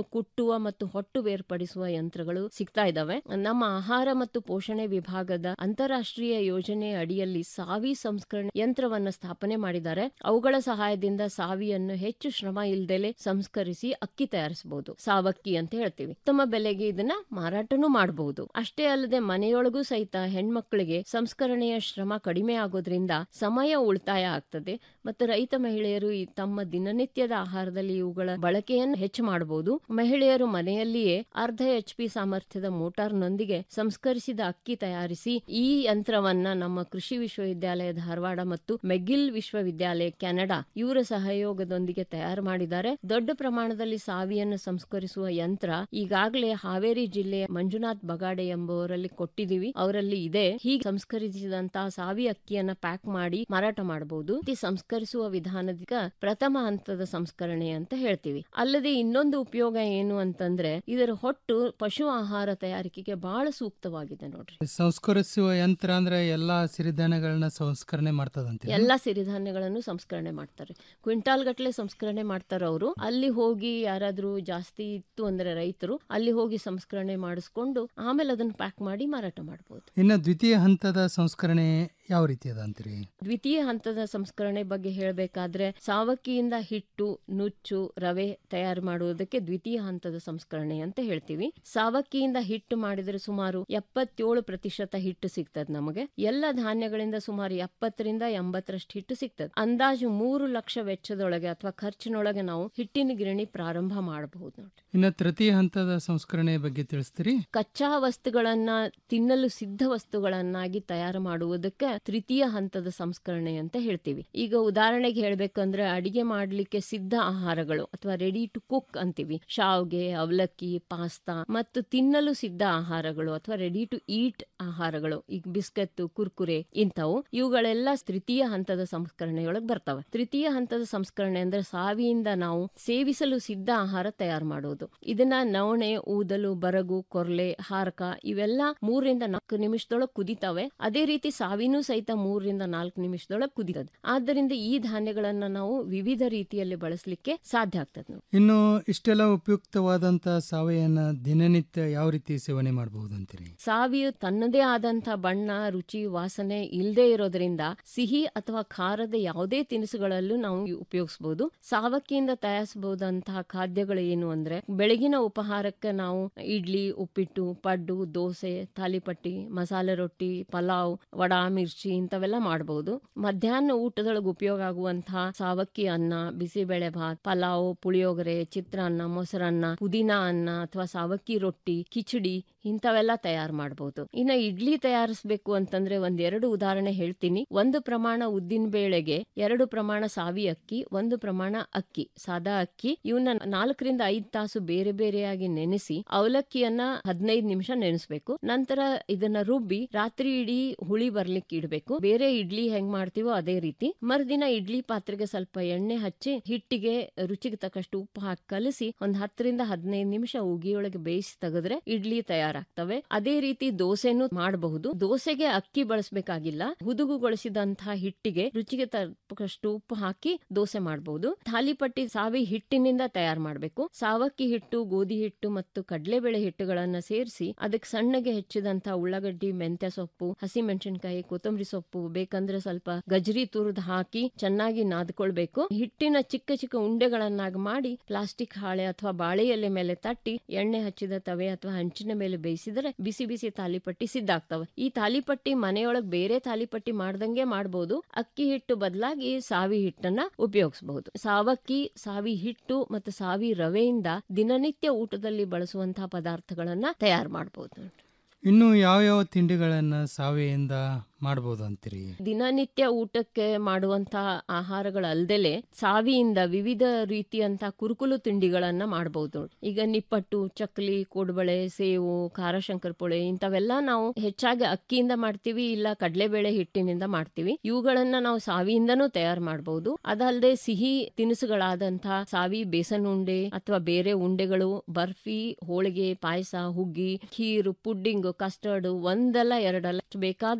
ಕುಟ್ಟುವ ಮತ್ತು ಹೊಟ್ಟು ಬೇರ್ಪಡಿಸುವ ಯಂತ್ರಗಳು ಸಿಗ್ತಾ ಇದಾವೆ ನಮ್ಮ ಆಹಾರ ಮತ್ತು ಪೋಷಣೆ ವಿಭಾಗದ ಅಂತಾರಾಷ್ಟ್ರೀಯ ಯೋಜನೆ ಅಡಿಯಲ್ಲಿ ಸಾವಿ ಸಂಸ್ಕರಣೆ ಯಂತ್ರವನ್ನ ಸ್ಥಾಪನೆ ಮಾಡಿದ್ದಾರೆ ಅವುಗಳ ಸಹಾಯದಿಂದ ಸಾವಿಯನ್ನು ಹೆಚ್ಚು ಶ್ರಮ ಇಲ್ದಲೆ ಸಂಸ್ಕರಿಸಿ ಅಕ್ಕಿ ತಯಾರಿಸಬಹುದು ಸಾವಕ್ಕಿ ಅಂತ ಹೇಳ್ತೀವಿ ಉತ್ತಮ ಬೆಲೆಗೆ ಇದನ್ನ ಮಾರಾಟನೂ ಮಾಡಬಹುದು ಅಷ್ಟೇ ಅಲ್ಲದೆ ಮನೆಯೊಳಗೂ ಸಹಿತ ಹೆಣ್ಮಕ್ಳಿಗೆ ಸಂಸ್ಕರಣೆಯ ಶ್ರಮ ಕಡಿಮೆ ಆಗೋದ್ರಿಂದ ಸಮಯ ಉಳಿತಾಯ ಆಗ್ತದೆ ಮತ್ತು ರೈತ ಮಹಿಳೆಯರು ಈ ತಮ್ಮ ದಿನನಿತ್ಯದ ಆಹಾರದಲ್ಲಿ ಇವುಗಳ ಬಳಕೆಯನ್ನು ಹೆಚ್ಚು ಮಾಡಬಹುದು ಮಹಿಳೆಯರು ಮನೆಯಲ್ಲಿಯೇ ಅರ್ಧ ಎಚ್ ಪಿ ಸಾಮರ್ಥ್ಯದ ಮೋಟಾರ್ನೊಂದಿಗೆ ಸಂಸ್ಕರಿಸಿದ ಅಕ್ಕಿ ತಯಾರಿಸಿ ಈ ಯಂತ್ರವನ್ನ ನಮ್ಮ ಕೃಷಿ ವಿಶ್ವವಿದ್ಯಾಲಯ ಧಾರವಾಡ ಮತ್ತು ಮೆಗಿಲ್ ವಿಶ್ವವಿದ್ಯಾಲಯ ಕೆನಡಾ ಇವರ ಸಹಯೋಗದೊಂದಿಗೆ ತಯಾರು ಮಾಡಿದ್ದಾರೆ ದೊಡ್ಡ ಪ್ರಮಾಣದಲ್ಲಿ ಸಾವಿಯನ್ನು ಸಂಸ್ಕರಿಸುವ ಯಂತ್ರ ಈಗಾಗಲೇ ಹಾವೇರಿ ಜಿಲ್ಲೆಯ ಮಂಜುನಾಥ್ ಬಗಾಡೆ ಎಂಬುವರಲ್ಲಿ ಕೊಟ್ಟಿದ್ದೀವಿ ಅವರಲ್ಲಿ ಇದೆ ಹೀಗೆ ಸಂಸ್ಕರಿಸಿದಂತಹ ಸಾವಿ ಅಕ್ಕಿಯನ್ನ ಪ್ಯಾಕ್ ಮಾಡಿ ಮಾರಾಟ ಮಾಡಬಹುದು ಈ ಸಂಸ್ಕರಿಸುವ ವಿಧಾನದ ಪ್ರಥಮ ಹಂತದ ಸಂಸ್ಕರಣೆ ಅಂತ ಹೇಳ್ತೀವಿ ಅಲ್ಲದೆ ಇನ್ನೊಂದು ಉಪಯೋಗ ಏನು ಅಂತಂದ್ರೆ ಇದರ ಹೊಟ್ಟು ಪಶು ಆಹಾರ ತಯಾರಿಕೆಗೆ ಬಹಳ ಸೂಕ್ತವಾಗಿದೆ ನೋಡ್ರಿ ಸಂಸ್ಕರಿಸುವ ಯಂತ್ರ ಅಂದ್ರೆ ಎಲ್ಲಾ ಸಿರಿಧಾನ್ಯಗಳನ್ನ ಸಂಸ್ಕರಣೆ ಮಾಡ್ತದಂತೆ ಎಲ್ಲಾ ಸಿರಿಧಾನ್ಯಗಳನ್ನು ಸಂಸ್ಕರಣೆ ಮಾಡ್ತಾರೆ ಕ್ವಿಂಟಾಲ್ ಗಟ್ಟಲೆ ಸಂಸ್ಕರಣೆ ಮಾಡ್ತಾರ ಅವರು ಅಲ್ಲಿ ಹೋಗಿ ಯಾರಾದ್ರೂ ಜಾಸ್ತಿ ಇತ್ತು ಅಂದ್ರೆ ರೈತರು ಅಲ್ಲಿ ಹೋಗಿ ಸಂಸ್ಕರಣೆ ಮಾಡಿಸ್ಕೊಂಡು ಆಮೇಲೆ ಅದನ್ನ ಪ್ಯಾಕ್ ಮಾಡಿ ಮಾರಾಟ ಮಾಡಬಹುದು ಇನ್ನು ದ್ವಿತೀಯ ಹಂತದ ಸಂಸ್ಕರಣೆ ಯಾವ ರೀತಿ ಅದ ಅಂತೀರಿ ದ್ವಿತೀಯ ಹಂತದ ಸಂಸ್ಕರಣೆ ಬಗ್ಗೆ ಹೇಳಬೇಕಾದ್ರೆ ಸಾವಕ್ಕಿಯಿಂದ ಹಿಟ್ಟು ನುಚ್ಚು ರವೆ ತಯಾರು ಮಾಡುವುದಕ್ಕೆ ದ್ವಿತೀಯ ಹಂತದ ಸಂಸ್ಕರಣೆ ಅಂತ ಹೇಳ್ತೀವಿ ಸಾವಕ್ಕಿಯಿಂದ ಹಿಟ್ಟು ಮಾಡಿದ್ರೆ ಸುಮಾರು ಎಪ್ಪತ್ತೇಳು ಪ್ರತಿಶತ ಹಿಟ್ಟು ಸಿಗ್ತದೆ ನಮಗೆ ಎಲ್ಲ ಧಾನ್ಯಗಳಿಂದ ಸುಮಾರು ಎಪ್ಪತ್ತರಿಂದ ಎಂಬತ್ತರಷ್ಟು ಹಿಟ್ಟು ಸಿಗ್ತದೆ ಅಂದಾಜು ಮೂರು ಲಕ್ಷ ವೆಚ್ಚದೊಳಗೆ ಅಥವಾ ಖರ್ಚಿನೊಳಗೆ ನಾವು ಹಿಟ್ಟಿನ ಗಿರಣಿ ಪ್ರಾರಂಭ ಮಾಡಬಹುದು ನೋಡ್ರಿ ಇನ್ನು ತೃತೀಯ ಹಂತದ ಸಂಸ್ಕರಣೆ ಬಗ್ಗೆ ತಿಳಿಸ್ತೀರಿ ಕಚ್ಚಾ ವಸ್ತುಗಳನ್ನ ತಿನ್ನಲು ಸಿದ್ಧ ವಸ್ತುಗಳನ್ನಾಗಿ ತಯಾರು ಮಾಡುವುದಕ್ಕೆ ತೃತೀಯ ಹಂತದ ಸಂಸ್ಕರಣೆ ಅಂತ ಹೇಳ್ತೀವಿ ಈಗ ಉದಾಹರಣೆಗೆ ಹೇಳ್ಬೇಕಂದ್ರೆ ಅಡಿಗೆ ಮಾಡ್ಲಿಕ್ಕೆ ಸಿದ್ಧ ಆಹಾರಗಳು ಅಥವಾ ರೆಡಿ ಟು ಕುಕ್ ಅಂತೀವಿ ಶಾವ್ಗೆ ಅವಲಕ್ಕಿ ಪಾಸ್ತಾ ಮತ್ತು ತಿನ್ನಲು ಸಿದ್ಧ ಆಹಾರಗಳು ಅಥವಾ ರೆಡಿ ಟು ಈಟ್ ಆಹಾರಗಳು ಈಗ ಬಿಸ್ಕತ್ ಕುರ್ಕುರೆ ಇಂಥವು ಇವುಗಳೆಲ್ಲ ತೃತೀಯ ಹಂತದ ಸಂಸ್ಕರಣೆಯೊಳಗೆ ಬರ್ತವೆ ತೃತೀಯ ಹಂತದ ಸಂಸ್ಕರಣೆ ಅಂದ್ರೆ ಸಾವಿಯಿಂದ ನಾವು ಸೇವಿಸಲು ಸಿದ್ಧ ಆಹಾರ ತಯಾರು ಮಾಡುವುದು ಇದನ್ನ ನವಣೆ ಊದಲು ಬರಗು ಕೊರ್ಲೆ ಹಾರಕ ಇವೆಲ್ಲ ಮೂರರಿಂದ ನಾಲ್ಕು ನಿಮಿಷದೊಳಗೆ ಕುದಿತಾವೆ ಅದೇ ರೀತಿ ಸಾವಿನೂ ಸಹಿತ ಮೂರರಿಂದ ನಾಲ್ಕು ನಿಮಿಷದೊಳಗೆ ಕುದಿತದೆ ಆದ್ದರಿಂದ ಈ ಧಾನ್ಯಗಳನ್ನ ನಾವು ವಿವಿಧ ರೀತಿಯಲ್ಲಿ ಬಳಸಲಿಕ್ಕೆ ಸಾಧ್ಯ ಆಗ್ತದೆ ನಾವು ಇನ್ನು ಇಷ್ಟೆಲ್ಲ ಉಪಯುಕ್ತವಾದಂತ ಸಾವಯವ ದಿನನಿತ್ಯ ಯಾವ ರೀತಿ ಸೇವನೆ ಮಾಡಬಹುದು ಅಂತೀರಿ ಸಾವಿಯು ತನ್ನದೇ ಆದಂತ ಬಣ್ಣ ರುಚಿ ವಾಸನೆ ಇಲ್ಲದೆ ಇರೋದ್ರಿಂದ ಸಿಹಿ ಅಥವಾ ಖಾರದ ಯಾವುದೇ ತಿನಿಸುಗಳಲ್ಲೂ ನಾವು ಉಪಯೋಗಿಸಬಹುದು ಸಾವಕ್ಕಿಯಿಂದ ತಯಾರಿಸಬಹುದಂತಹ ಖಾದ್ಯಗಳು ಏನು ಅಂದ್ರೆ ಬೆಳಗಿನ ಉಪಹಾರಕ್ಕೆ ನಾವು ಇಡ್ಲಿ ಉಪ್ಪಿಟ್ಟು ಪಡ್ಡು ದೋಸೆ ತಾಲಿಪಟ್ಟಿ ಮಸಾಲೆ ರೊಟ್ಟಿ ಪಲಾವ್ ವಡಾ ಮಿರ್ಚಿ ಇಂಥವೆಲ್ಲ ಮಾಡಬಹುದು ಮಧ್ಯಾಹ್ನ ಊಟದೊಳಗೆ ಉಪಯೋಗ ಆಗುವಂತಹ ಸಾವಕ್ಕಿ ಅನ್ನ ಬಿಸಿಬೇಳೆ ಭಾತ್ ಪಲಾವ್ ಪುಳಿಯೋಗರೆ ಚಿತ್ರಾನ್ನ ಮೊಸರನ್ನ ಪುದೀನಾ ಅನ್ನ ಅಥವಾ ಸಾವಕ್ಕಿ ರೊಟ್ಟಿ ಕಿಚಡಿ ಇಂಥವೆಲ್ಲ ತಯಾರು ಮಾಡಬಹುದು ಇನ್ನ ಇಡ್ಲಿ ತಯಾರಿಸಬೇಕು ಅಂತಂದ್ರೆ ಒಂದೆರಡು ಉದಾಹರಣೆ ಹೇಳ್ತೀನಿ ಒಂದು ಪ್ರಮಾಣ ಉದ್ದಿನ ಬೇಳೆಗೆ ಎರಡು ಪ್ರಮಾಣ ಸಾವಿ ಅಕ್ಕಿ ಒಂದು ಪ್ರಮಾಣ ಅಕ್ಕಿ ಸಾದಾ ಅಕ್ಕಿ ಇವನ್ನ ನಾಲ್ಕರಿಂದ ಐದ್ ತಾಸು ಬೇರೆ ಬೇರೆಯಾಗಿ ನೆನೆಸಿ ಅವಲಕ್ಕಿಯನ್ನ ಹದಿನೈದು ನಿಮಿಷ ನೆನೆಸ್ಬೇಕು ನಂತರ ಇದನ್ನ ರುಬ್ಬಿ ರಾತ್ರಿ ಇಡೀ ಹುಳಿ ಬರ್ಲಿಕ್ಕೆ ಇಡಬೇಕು ಬೇರೆ ಇಡ್ಲಿ ಹೆಂಗ್ ಮಾಡ್ತೀವೋ ಅದೇ ರೀತಿ ಮರುದಿನ ಇಡ್ಲಿ ಪಾತ್ರೆಗೆ ಸ್ವಲ್ಪ ಎಣ್ಣೆ ಹಚ್ಚಿ ಹಿಟ್ಟಿಗೆ ರುಚಿಗೆ ತಕ್ಕಷ್ಟು ಉಪ್ಪು ಹಾಕಿ ಕಲಸಿ ಒಂದ್ ಹತ್ತರಿಂದ ಹದಿನೈದು ನಿಮಿಷ ಉಗಿಯೊಳಗೆ ಬೇಯಿಸಿ ತೆಗೆದ್ರೆ ಇಡ್ಲಿ ತಯಾರಾಗ್ತವೆ ಅದೇ ರೀತಿ ದೋಸೆನೂ ಮಾಡಬಹುದು ದೋಸೆಗೆ ಅಕ್ಕಿ ಬಳಸಬೇಕಾಗಿಲ್ಲ ಹುದುಗುಗೊಳಿಸಿದಂತಹ ಹಿಟ್ಟಿಗೆ ರುಚಿಗೆ ತಕ್ಕಷ್ಟು ಉಪ್ಪು ಹಾಕಿ ದೋಸೆ ಮಾಡಬಹುದು ಥಾಲಿಪಟ್ಟಿ ಸಾವಿ ಹಿಟ್ಟಿನಿಂದ ತಯಾರು ಮಾಡಬೇಕು ಸಾವಕ್ಕಿ ಹಿಟ್ಟು ಗೋಧಿ ಹಿಟ್ಟು ಮತ್ತು ಕಡಲೆಬೇಳೆ ಹಿಟ್ಟುಗಳನ್ನ ಸೇರಿಸಿ ಅದಕ್ಕೆ ಸಣ್ಣಗೆ ಹೆಚ್ಚಿದಂತಹ ಉಳ್ಳಾಗಡ್ಡಿ ಮೆಂತ್ಯ ಸೊಪ್ಪು ಹಸಿ ಮೆಣಸಿನಕಾಯಿ ಕೊತ್ತಂಬರಿ ಸೊಪ್ಪು ಬೇಕಂದ್ರೆ ಸ್ವಲ್ಪ ಗಜರಿ ತುರಿದು ಹಾಕಿ ಚೆನ್ನಾಗಿ ನಾದ್ಕೊಳ್ಬೇಕು ಹಿಟ್ಟಿನ ಚಿಕ್ಕ ಚಿಕ್ಕ ಉಂಡೆಗಳನ್ನಾಗಿ ಮಾಡಿ ಪ್ಲಾಸ್ಟಿಕ್ ಹಾಳೆ ಅಥವಾ ಬಾಳೆ ಎಲೆ ಮೇಲೆ ತಟ್ಟಿ ಎಣ್ಣೆ ಹಚ್ಚಿದ ತವೆ ಅಥವಾ ಹಂಚಿನ ಮೇಲೆ ಬೇಯಿಸಿದರೆ ಬಿಸಿ ಬಿಸಿ ತಾಲಿಪಟ್ಟಿ ಸಿದ್ಧ ಆಗ್ತವೆ ಈ ತಾಲಿಪಟ್ಟಿ ಮನೆಯೊಳಗೆ ಬೇರೆ ತಾಲಿಪಟ್ಟಿ ಮಾಡ್ದಂಗೆ ಮಾಡಬಹುದು ಅಕ್ಕಿ ಹಿಟ್ಟು ಬದಲಾಗಿ ಸಾವಿ ಹಿಟ್ಟನ್ನ ಉಪಯೋಗಿಸಬಹುದು ಸಾವಕ್ಕಿ ಸಾವಿ ಹಿಟ್ಟು ಮತ್ತು ಸಾವಿ ರವೆಯಿಂದ ದಿನನಿತ್ಯ ಊಟದಲ್ಲಿ ಬಳಸುವಂತಹ ಪದಾರ್ಥಗಳನ್ನ ತಯಾರು ಮಾಡಬಹುದು ಇನ್ನು ಯಾವ ಯಾವ ತಿಂಡಿಗಳನ್ನ ಸಾವೆಯಿಂದ ಮಾಡಬಹುದು ಅಂತೀರಿ ದಿನನಿತ್ಯ ಊಟಕ್ಕೆ ಮಾಡುವಂತಹ ಆಹಾರಗಳಲ್ದಲೆ ಸಾವಿಯಿಂದ ವಿವಿಧ ರೀತಿಯಂತ ಕುರುಕುಲು ತಿಂಡಿಗಳನ್ನ ಮಾಡಬಹುದು ಈಗ ನಿಪ್ಪಟ್ಟು ಚಕ್ಲಿ ಕೋಡ್ಬಳೆ ಸೇವು ಖಾರ ಶಂಕರಪೊಳೆ ಇಂಥವೆಲ್ಲ ನಾವು ಹೆಚ್ಚಾಗಿ ಅಕ್ಕಿಯಿಂದ ಮಾಡ್ತೀವಿ ಇಲ್ಲ ಕಡಲೆಬೇಳೆ ಹಿಟ್ಟಿನಿಂದ ಮಾಡ್ತೀವಿ ಇವುಗಳನ್ನ ನಾವು ಸಾವಿಯಿಂದನೂ ತಯಾರು ಮಾಡಬಹುದು ಅದಲ್ಲದೆ ಸಿಹಿ ತಿನಿಸುಗಳಾದಂತಹ ಸಾವಿ ಬೇಸನ್ ಉಂಡೆ ಅಥವಾ ಬೇರೆ ಉಂಡೆಗಳು ಬರ್ಫಿ ಹೋಳಿಗೆ ಪಾಯಸ ಹುಗ್ಗಿ ಖೀರು ಪುಡ್ಡಿಂಗ್ ಕಸ್ಟರ್ಡ್ ಒಂದಲ್ಲ ಎರಡಲ್ಲ ಬೇಕಾದಷ್ಟು ನಾವು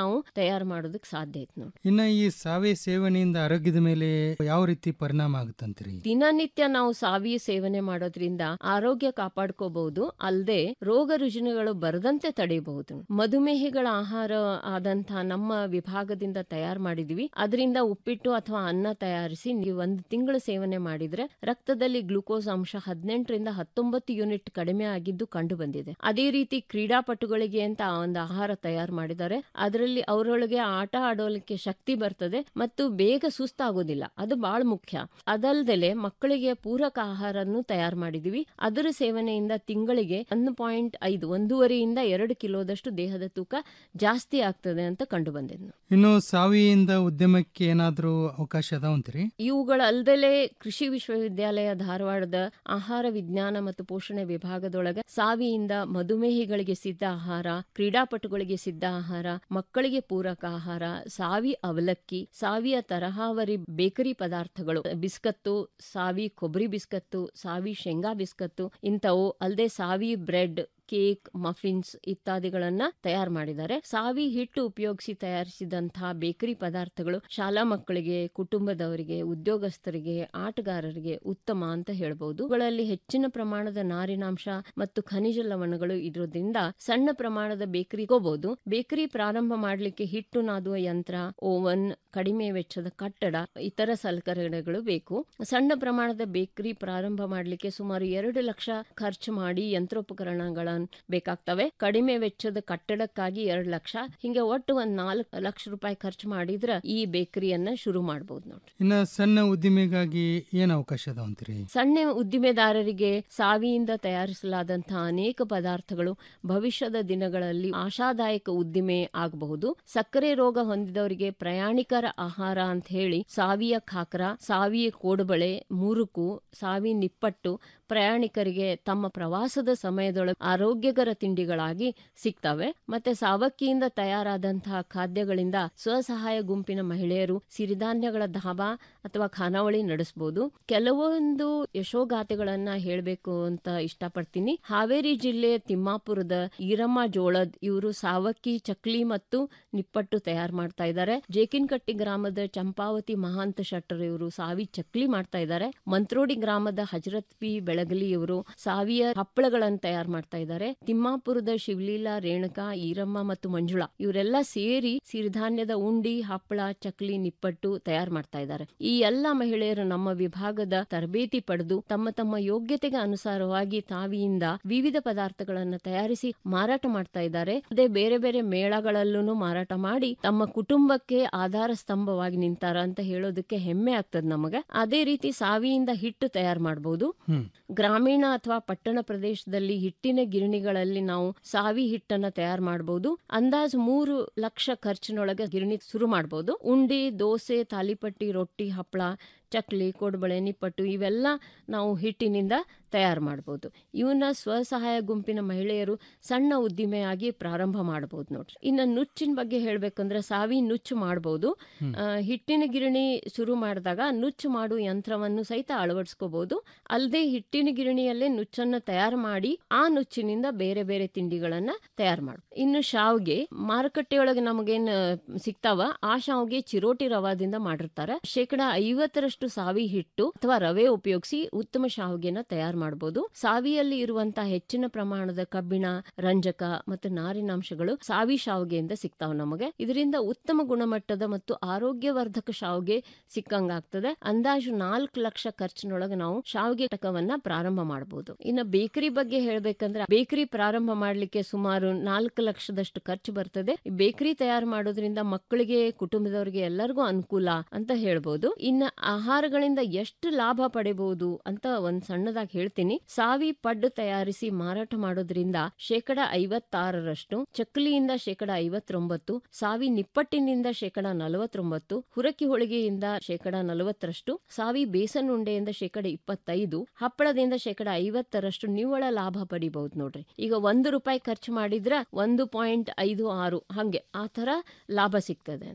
ನಾವು ತಯಾರು ಮಾಡೋದಕ್ಕೆ ಸಾಧ್ಯ ಐತೆ ನೋಡಿ ಇನ್ನ ಈ ಸಾವೆ ಸೇವನೆಯಿಂದ ಆರೋಗ್ಯದ ಮೇಲೆ ಯಾವ ರೀತಿ ಪರಿಣಾಮ ಆಗುತ್ತಂತ್ರಿ ದಿನನಿತ್ಯ ನಾವು ಸಾವಿಯ ಸೇವನೆ ಮಾಡೋದ್ರಿಂದ ಆರೋಗ್ಯ ಕಾಪಾಡ್ಕೋಬಹುದು ಅಲ್ಲದೆ ರೋಗ ರುಜಿನಗಳು ಬರದಂತೆ ತಡೆಯಬಹುದು ಮಧುಮೇಹಿಗಳ ಆಹಾರ ಆದಂತ ನಮ್ಮ ವಿಭಾಗದಿಂದ ತಯಾರು ಮಾಡಿದ್ವಿ ಅದರಿಂದ ಉಪ್ಪಿಟ್ಟು ಅಥವಾ ಅನ್ನ ತಯಾರಿಸಿ ನೀವು ಒಂದು ತಿಂಗಳು ಸೇವನೆ ಮಾಡಿದ್ರೆ ರಕ್ತದಲ್ಲಿ ಗ್ಲೂಕೋಸ್ ಅಂಶ ಹದಿನೆಂಟರಿಂದ ಹತ್ತೊಂಬತ್ತು ಯೂನಿಟ್ ಕಡಿಮೆ ಆಗಿದ್ದು ಕಂಡು ಬಂದಿದೆ ಅದೇ ರೀತಿ ಕ್ರೀಡಾಪಟುಗಳಿಗೆ ಅಂತ ಒಂದು ಆಹಾರ ತಯಾರು ಮಾಡಿದ್ದಾರೆ ಅದರಲ್ಲಿ ಅವರೊಳಗೆ ಆಟ ಆಡೋಲಿಕ್ಕೆ ಶಕ್ತಿ ಬರ್ತದೆ ಮತ್ತು ಬೇಗ ಸುಸ್ತಾಗೋದಿಲ್ಲ ಅದು ಬಹಳ ಮುಖ್ಯ ಅದಲ್ದಲೆ ಮಕ್ಕಳಿಗೆ ಪೂರಕ ಆಹಾರನ್ನು ತಯಾರು ಮಾಡಿದೀವಿ ಅದರ ಸೇವನೆಯಿಂದ ತಿಂಗಳಿಗೆ ಒಂದು ಪಾಯಿಂಟ್ ಐದು ಒಂದೂವರೆಯಿಂದ ಎರಡು ಕಿಲೋದಷ್ಟು ದೇಹದ ತೂಕ ಜಾಸ್ತಿ ಆಗ್ತದೆ ಅಂತ ಕಂಡು ಬಂದಿದ್ದು ಇನ್ನು ಸಾವಿಯಿಂದ ಉದ್ಯಮಕ್ಕೆ ಏನಾದ್ರೂ ಅವಕಾಶ ಅದಾವಂತ್ರಿ ಇವುಗಳಲ್ದಲೆ ಕೃಷಿ ವಿಶ್ವವಿದ್ಯಾಲಯ ಧಾರವಾಡದ ಆಹಾರ ವಿಜ್ಞಾನ ಮತ್ತು ಪೋಷಣೆ ವಿಭಾಗದೊಳಗ ಸಾವಿಯಿಂದ ಮಧುಮೇಹಿಗಳಿಗೆ ಸಿದ್ಧ ಆಹಾರ ಕ್ರೀಡಾಪಟುಗಳಿಗೆ ಸಿದ್ಧ ಆಹಾರ ಮಕ್ಕಳಿಗೆ ಪೂರಕ ಆಹಾರ ಸಾವಿ ಅವಲಕ್ಕಿ ಸಾವಿಯ ತರಹಾವರಿ ಬೇಕರಿ ಪದಾರ್ಥಗಳು ಬಿಸ್ಕತ್ತು ಸಾವಿ ಕೊಬ್ಬರಿ ಬಿಸ್ಕತ್ತು ಸಾವಿ ಶೇಂಗಾ ಬಿಸ್ಕತ್ತು ಇಂಥವು ಅಲ್ಲದೆ ಸಾವಿ ಬ್ರೆಡ್ ಕೇಕ್ ಮಫಿನ್ಸ್ ಇತ್ಯಾದಿಗಳನ್ನ ತಯಾರು ಮಾಡಿದ್ದಾರೆ ಸಾವಿ ಹಿಟ್ಟು ಉಪಯೋಗಿಸಿ ತಯಾರಿಸಿದಂತಹ ಬೇಕರಿ ಪದಾರ್ಥಗಳು ಶಾಲಾ ಮಕ್ಕಳಿಗೆ ಕುಟುಂಬದವರಿಗೆ ಉದ್ಯೋಗಸ್ಥರಿಗೆ ಆಟಗಾರರಿಗೆ ಉತ್ತಮ ಅಂತ ಹೇಳ್ಬಹುದು ಇವುಗಳಲ್ಲಿ ಹೆಚ್ಚಿನ ಪ್ರಮಾಣದ ನಾರಿನಾಂಶ ಮತ್ತು ಖನಿಜ ಲವಣಗಳು ಇರೋದ್ರಿಂದ ಸಣ್ಣ ಪ್ರಮಾಣದ ಬೇಕರಿ ತಗೋಬಹುದು ಬೇಕರಿ ಪ್ರಾರಂಭ ಮಾಡಲಿಕ್ಕೆ ಹಿಟ್ಟು ನಾದುವ ಯಂತ್ರ ಓವನ್ ಕಡಿಮೆ ವೆಚ್ಚದ ಕಟ್ಟಡ ಇತರ ಸಲಕರಣೆಗಳು ಬೇಕು ಸಣ್ಣ ಪ್ರಮಾಣದ ಬೇಕರಿ ಪ್ರಾರಂಭ ಮಾಡಲಿಕ್ಕೆ ಸುಮಾರು ಎರಡು ಲಕ್ಷ ಖರ್ಚು ಮಾಡಿ ಯಂತ್ರೋಪಕರಣಗಳ ಬೇಕಾಗ್ತವೆ ಕಡಿಮೆ ವೆಚ್ಚದ ಕಟ್ಟಡಕ್ಕಾಗಿ ಎರಡು ಲಕ್ಷ ಹಿಂಗೆ ಒಟ್ಟು ಒಂದ್ ನಾಲ್ಕು ಲಕ್ಷ ರೂಪಾಯಿ ಖರ್ಚು ಮಾಡಿದ್ರ ಈ ಬೇಕರಿಯನ್ನ ಶುರು ಮಾಡಬಹುದು ನೋಡಿ ಇನ್ನ ಸಣ್ಣ ಉದ್ದಿಮೆಗಾಗಿ ಏನ್ ಅವಕಾಶ ಅದಾವಂತ್ರಿ ಸಣ್ಣ ಉದ್ದಿಮೆದಾರರಿಗೆ ಸಾವಿಯಿಂದ ತಯಾರಿಸಲಾದಂತಹ ಅನೇಕ ಪದಾರ್ಥಗಳು ಭವಿಷ್ಯದ ದಿನಗಳಲ್ಲಿ ಆಶಾದಾಯಕ ಉದ್ದಿಮೆ ಆಗಬಹುದು ಸಕ್ಕರೆ ರೋಗ ಹೊಂದಿದವರಿಗೆ ಪ್ರಯಾಣಿಕರ ಆಹಾರ ಅಂತ ಹೇಳಿ ಸಾವಿಯ ಖಾಕ್ರ ಸಾವಿಯ ಕೋಡುಬಳೆ ಮುರುಕು ಸಾವಿ ನಿಪ್ಪಟ್ಟು ಪ್ರಯಾಣಿಕರಿಗೆ ತಮ್ಮ ಪ್ರವಾಸದ ಸಮಯದೊಳಗೆ ಆರೋಗ್ಯಕರ ತಿಂಡಿಗಳಾಗಿ ಸಿಗ್ತವೆ ಮತ್ತೆ ಸಾವಕ್ಕಿಯಿಂದ ತಯಾರಾದಂತಹ ಖಾದ್ಯಗಳಿಂದ ಸ್ವಸಹಾಯ ಗುಂಪಿನ ಮಹಿಳೆಯರು ಸಿರಿಧಾನ್ಯಗಳ ಧಾಬಾ ಅಥವಾ ಖಾನಾವಳಿ ನಡೆಸಬಹುದು ಕೆಲವೊಂದು ಯಶೋಗಾಥೆಗಳನ್ನ ಹೇಳಬೇಕು ಅಂತ ಇಷ್ಟಪಡ್ತೀನಿ ಹಾವೇರಿ ಜಿಲ್ಲೆ ತಿಮ್ಮಾಪುರದ ಈರಮ್ಮ ಜೋಳದ್ ಇವರು ಸಾವಕ್ಕಿ ಚಕ್ಲಿ ಮತ್ತು ನಿಪ್ಪಟ್ಟು ತಯಾರು ಮಾಡ್ತಾ ಇದ್ದಾರೆ ಜೇಕಿನ್ಕಟ್ಟಿ ಗ್ರಾಮದ ಚಂಪಾವತಿ ಮಹಾಂತ ಶೆಟ್ಟರ್ ಇವರು ಸಾವಿ ಚಕ್ಲಿ ಮಾಡ್ತಾ ಇದ್ದಾರೆ ಮಂತ್ರೋಡಿ ಗ್ರಾಮದ ಹಜರತ್ ಪಿ ಬೆಳಗಲಿ ಇವರು ಸಾವಿಯ ಹಪ್ಪಳಗಳನ್ನು ತಯಾರು ಮಾಡ್ತಾ ಇದ್ದಾರೆ ತಿಮ್ಮಾಪುರದ ಶಿವಲೀಲಾ ರೇಣುಕಾ ಈರಮ್ಮ ಮತ್ತು ಮಂಜುಳಾ ಇವರೆಲ್ಲ ಸೇರಿ ಸಿರಿಧಾನ್ಯದ ಉಂಡಿ ಹಪ್ಪಳ ಚಕ್ಲಿ ನಿಪ್ಪಟ್ಟು ತಯಾರು ಮಾಡ್ತಾ ಇದ್ದಾರೆ ಈ ಎಲ್ಲ ಮಹಿಳೆಯರು ನಮ್ಮ ವಿಭಾಗದ ತರಬೇತಿ ಪಡೆದು ತಮ್ಮ ತಮ್ಮ ಯೋಗ್ಯತೆಗೆ ಅನುಸಾರವಾಗಿ ತಾವಿಯಿಂದ ವಿವಿಧ ಪದಾರ್ಥಗಳನ್ನು ತಯಾರಿಸಿ ಮಾರಾಟ ಮಾಡ್ತಾ ಇದ್ದಾರೆ ಅದೇ ಬೇರೆ ಬೇರೆ ಮೇಳಗಳಲ್ಲೂ ಮಾರಾಟ ಮಾಡಿ ತಮ್ಮ ಕುಟುಂಬಕ್ಕೆ ಆಧಾರ ಸ್ತಂಭವಾಗಿ ನಿಂತಾರ ಅಂತ ಹೇಳೋದಕ್ಕೆ ಹೆಮ್ಮೆ ಆಗ್ತದೆ ನಮಗೆ ಅದೇ ರೀತಿ ಸಾವಿಯಿಂದ ಹಿಟ್ಟು ತಯಾರು ಮಾಡಬಹುದು ಗ್ರಾಮೀಣ ಅಥವಾ ಪಟ್ಟಣ ಪ್ರದೇಶದಲ್ಲಿ ಹಿಟ್ಟಿನ ಗಿರಣಿಗಳಲ್ಲಿ ನಾವು ಸಾವಿ ಹಿಟ್ಟನ್ನ ತಯಾರು ಮಾಡಬಹುದು ಅಂದಾಜು ಮೂರು ಲಕ್ಷ ಖರ್ಚಿನೊಳಗೆ ಗಿರಣಿ ಶುರು ಮಾಡಬಹುದು ಉಂಡಿ ದೋಸೆ ತಾಲಿಪಟ್ಟಿ ರೊಟ್ಟಿ ಹಪ್ಪಳ ಚಕ್ಲಿ ಕೊಡ್ಬಳೆ ನಿಪ್ಪಟ್ಟು ಇವೆಲ್ಲ ನಾವು ಹಿಟ್ಟಿನಿಂದ ತಯಾರು ಮಾಡ್ಬೋದು ಇವನ್ನ ಸ್ವಸಹಾಯ ಗುಂಪಿನ ಮಹಿಳೆಯರು ಸಣ್ಣ ಉದ್ದಿಮೆಯಾಗಿ ಪ್ರಾರಂಭ ಮಾಡಬಹುದು ನೋಡ್ರಿ ಇನ್ನು ನುಚ್ಚಿನ ಬಗ್ಗೆ ಹೇಳ್ಬೇಕಂದ್ರೆ ಸಾವಿ ನುಚ್ಚು ಮಾಡಬಹುದು ಹಿಟ್ಟಿನ ಗಿರಣಿ ಶುರು ಮಾಡಿದಾಗ ನುಚ್ಚು ಮಾಡುವ ಯಂತ್ರವನ್ನು ಸಹಿತ ಅಳವಡಿಸ್ಕೋಬಹುದು ಅಲ್ಲದೆ ಹಿಟ್ಟಿನ ಗಿರಣಿಯಲ್ಲೇ ನುಚ್ಚನ್ನ ತಯಾರು ಮಾಡಿ ಆ ನುಚ್ಚಿನಿಂದ ಬೇರೆ ಬೇರೆ ತಿಂಡಿಗಳನ್ನ ತಯಾರು ಮಾಡ ಇನ್ನು ಶಾವ್ಗೆ ಮಾರುಕಟ್ಟೆಯೊಳಗೆ ನಮಗೇನ್ ಸಿಗ್ತಾವ ಆ ಶಾವ್ಗೆ ಚಿರೋಟಿ ರವಾದಿಂದ ಮಾಡಿರ್ತಾರೆ ಶೇಕಡ ಐವತ್ತರಷ್ಟು ಸಾವಿ ಹಿಟ್ಟು ಅಥವಾ ರವೆ ಉಪಯೋಗಿಸಿ ಉತ್ತಮ ಶಾವ್ಗೆನ ತಯಾರು ಮಾಡಬಹುದು ಸಾವಿಯಲ್ಲಿ ಇರುವಂತಹ ಹೆಚ್ಚಿನ ಪ್ರಮಾಣದ ಕಬ್ಬಿಣ ರಂಜಕ ಮತ್ತು ನಾರಿನಾಂಶಗಳು ಸಾವಿ ಶಾವ್ಗೆಯಿಂದ ಸಿಗ್ತಾವ ನಮಗೆ ಇದರಿಂದ ಉತ್ತಮ ಗುಣಮಟ್ಟದ ಮತ್ತು ಆರೋಗ್ಯವರ್ಧಕ ಶಾವ್ಗೆ ಸಿಕ್ಕಂಗಾಗ್ತದೆ ಅಂದಾಜು ನಾಲ್ಕು ಲಕ್ಷ ಖರ್ಚಿನೊಳಗೆ ನಾವು ಶಾವ್ಗೆ ಘಟಕವನ್ನ ಪ್ರಾರಂಭ ಮಾಡಬಹುದು ಇನ್ನು ಬೇಕರಿ ಬಗ್ಗೆ ಹೇಳ್ಬೇಕಂದ್ರೆ ಬೇಕರಿ ಪ್ರಾರಂಭ ಮಾಡ್ಲಿಕ್ಕೆ ಸುಮಾರು ನಾಲ್ಕು ಲಕ್ಷದಷ್ಟು ಖರ್ಚು ಬರ್ತದೆ ಬೇಕರಿ ತಯಾರು ಮಾಡೋದ್ರಿಂದ ಮಕ್ಕಳಿಗೆ ಕುಟುಂಬದವರಿಗೆ ಎಲ್ಲರಿಗೂ ಅನುಕೂಲ ಅಂತ ಹೇಳ್ಬೋದು ಇನ್ನು ಆಹಾರಗಳಿಂದ ಎಷ್ಟು ಲಾಭ ಪಡೆಬಹುದು ಅಂತ ಒಂದ್ ಸಣ್ಣದಾಗಿ ಹೇಳ್ತೀನಿ ಸಾವಿ ಪಡ್ಡು ತಯಾರಿಸಿ ಮಾರಾಟ ಮಾಡೋದ್ರಿಂದ ಶೇಕಡ ಐವತ್ತಾರರಷ್ಟು ಚಕ್ಕಲಿಯಿಂದ ಶೇಕಡ ಐವತ್ತೊಂಬತ್ತು ಸಾವಿ ನಿಪ್ಪಟ್ಟಿನಿಂದ ಶೇಕಡ ನಲವತ್ತೊಂಬತ್ತು ಹುರಕಿ ಹೋಳಿಗೆಯಿಂದ ಶೇಕಡ ನಲವತ್ತರಷ್ಟು ಸಾವಿ ಬೇಸನ್ ಉಂಡೆಯಿಂದ ಶೇಕಡ ಇಪ್ಪತ್ತೈದು ಹಪ್ಪಳದಿಂದ ಶೇಕಡ ಐವತ್ತರಷ್ಟು ನಿವ್ವಳ ಲಾಭ ಪಡಿಬಹುದು ನೋಡ್ರಿ ಈಗ ಒಂದು ರೂಪಾಯಿ ಖರ್ಚು ಮಾಡಿದ್ರ ಒಂದು ಪಾಯಿಂಟ್ ಐದು ಆರು ಹಂಗೆ ಆ ತರ ಲಾಭ ಸಿಗ್ತದೆ ಅಂತ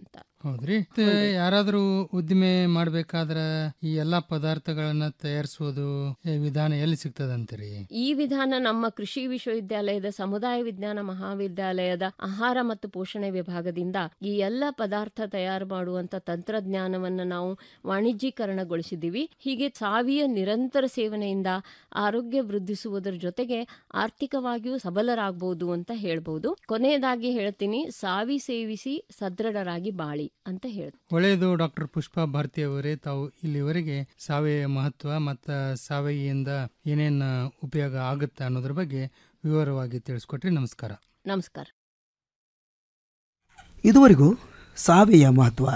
ಹೌದ್ರಿ ಮತ್ತೆ ಯಾರಾದ್ರೂ ಉದ್ದಿಮೆ ಮಾಡ್ಬೇಕಾದ್ರ ಈ ಎಲ್ಲಾ ಪದಾರ್ಥಗಳನ್ನ ತಯಾರಿಸೋದು ಈ ವಿಧಾನ ಎಲ್ಲಿ ಸಿಗ್ತದಂತೀರಿ ಈ ವಿಧಾನ ನಮ್ಮ ಕೃಷಿ ವಿಶ್ವವಿದ್ಯಾಲಯದ ಸಮುದಾಯ ವಿಜ್ಞಾನ ಮಹಾವಿದ್ಯಾಲಯದ ಆಹಾರ ಮತ್ತು ಪೋಷಣೆ ವಿಭಾಗದಿಂದ ಈ ಎಲ್ಲ ಪದಾರ್ಥ ತಯಾರು ಮಾಡುವಂತ ತಂತ್ರಜ್ಞಾನವನ್ನ ನಾವು ವಾಣಿಜ್ಯೀಕರಣಗೊಳಿಸಿದ್ದೀವಿ ಹೀಗೆ ಸಾವಿಯ ನಿರಂತರ ಸೇವನೆಯಿಂದ ಆರೋಗ್ಯ ವೃದ್ಧಿಸುವುದರ ಜೊತೆಗೆ ಆರ್ಥಿಕವಾಗಿಯೂ ಸಬಲರಾಗಬಹುದು ಅಂತ ಹೇಳ್ಬೋದು ಕೊನೆಯದಾಗಿ ಹೇಳ್ತೀನಿ ಸಾವಿ ಸೇವಿಸಿ ಸದೃಢರಾಗಿ ಬಾಳಿ ಅಂತ ಹೇಳ್ತೀನಿ ಒಳ್ಳೆಯದು ಡಾಕ್ಟರ್ ಪುಷ್ಪಾ ಭಾರತಿ ಅವರೇ ತಾವು ಇಲ್ಲಿವರೆಗೆ ಸಾವಯವ ಮಹತ್ವ ಮತ್ತು ಸಾವಯವಿಯಿಂದ ಏನೇನ್ ಉಪಯೋಗ ಆಗುತ್ತೆ ಅನ್ನೋದ್ರ ಬಗ್ಗೆ ವಿವರವಾಗಿ ತಿಳಿಸ್ಕೊಟ್ರಿ ನಮಸ್ಕಾರ ನಮಸ್ಕಾರ ಇದುವರೆಗೂ ಸಾವೆಯ ಮಹತ್ವ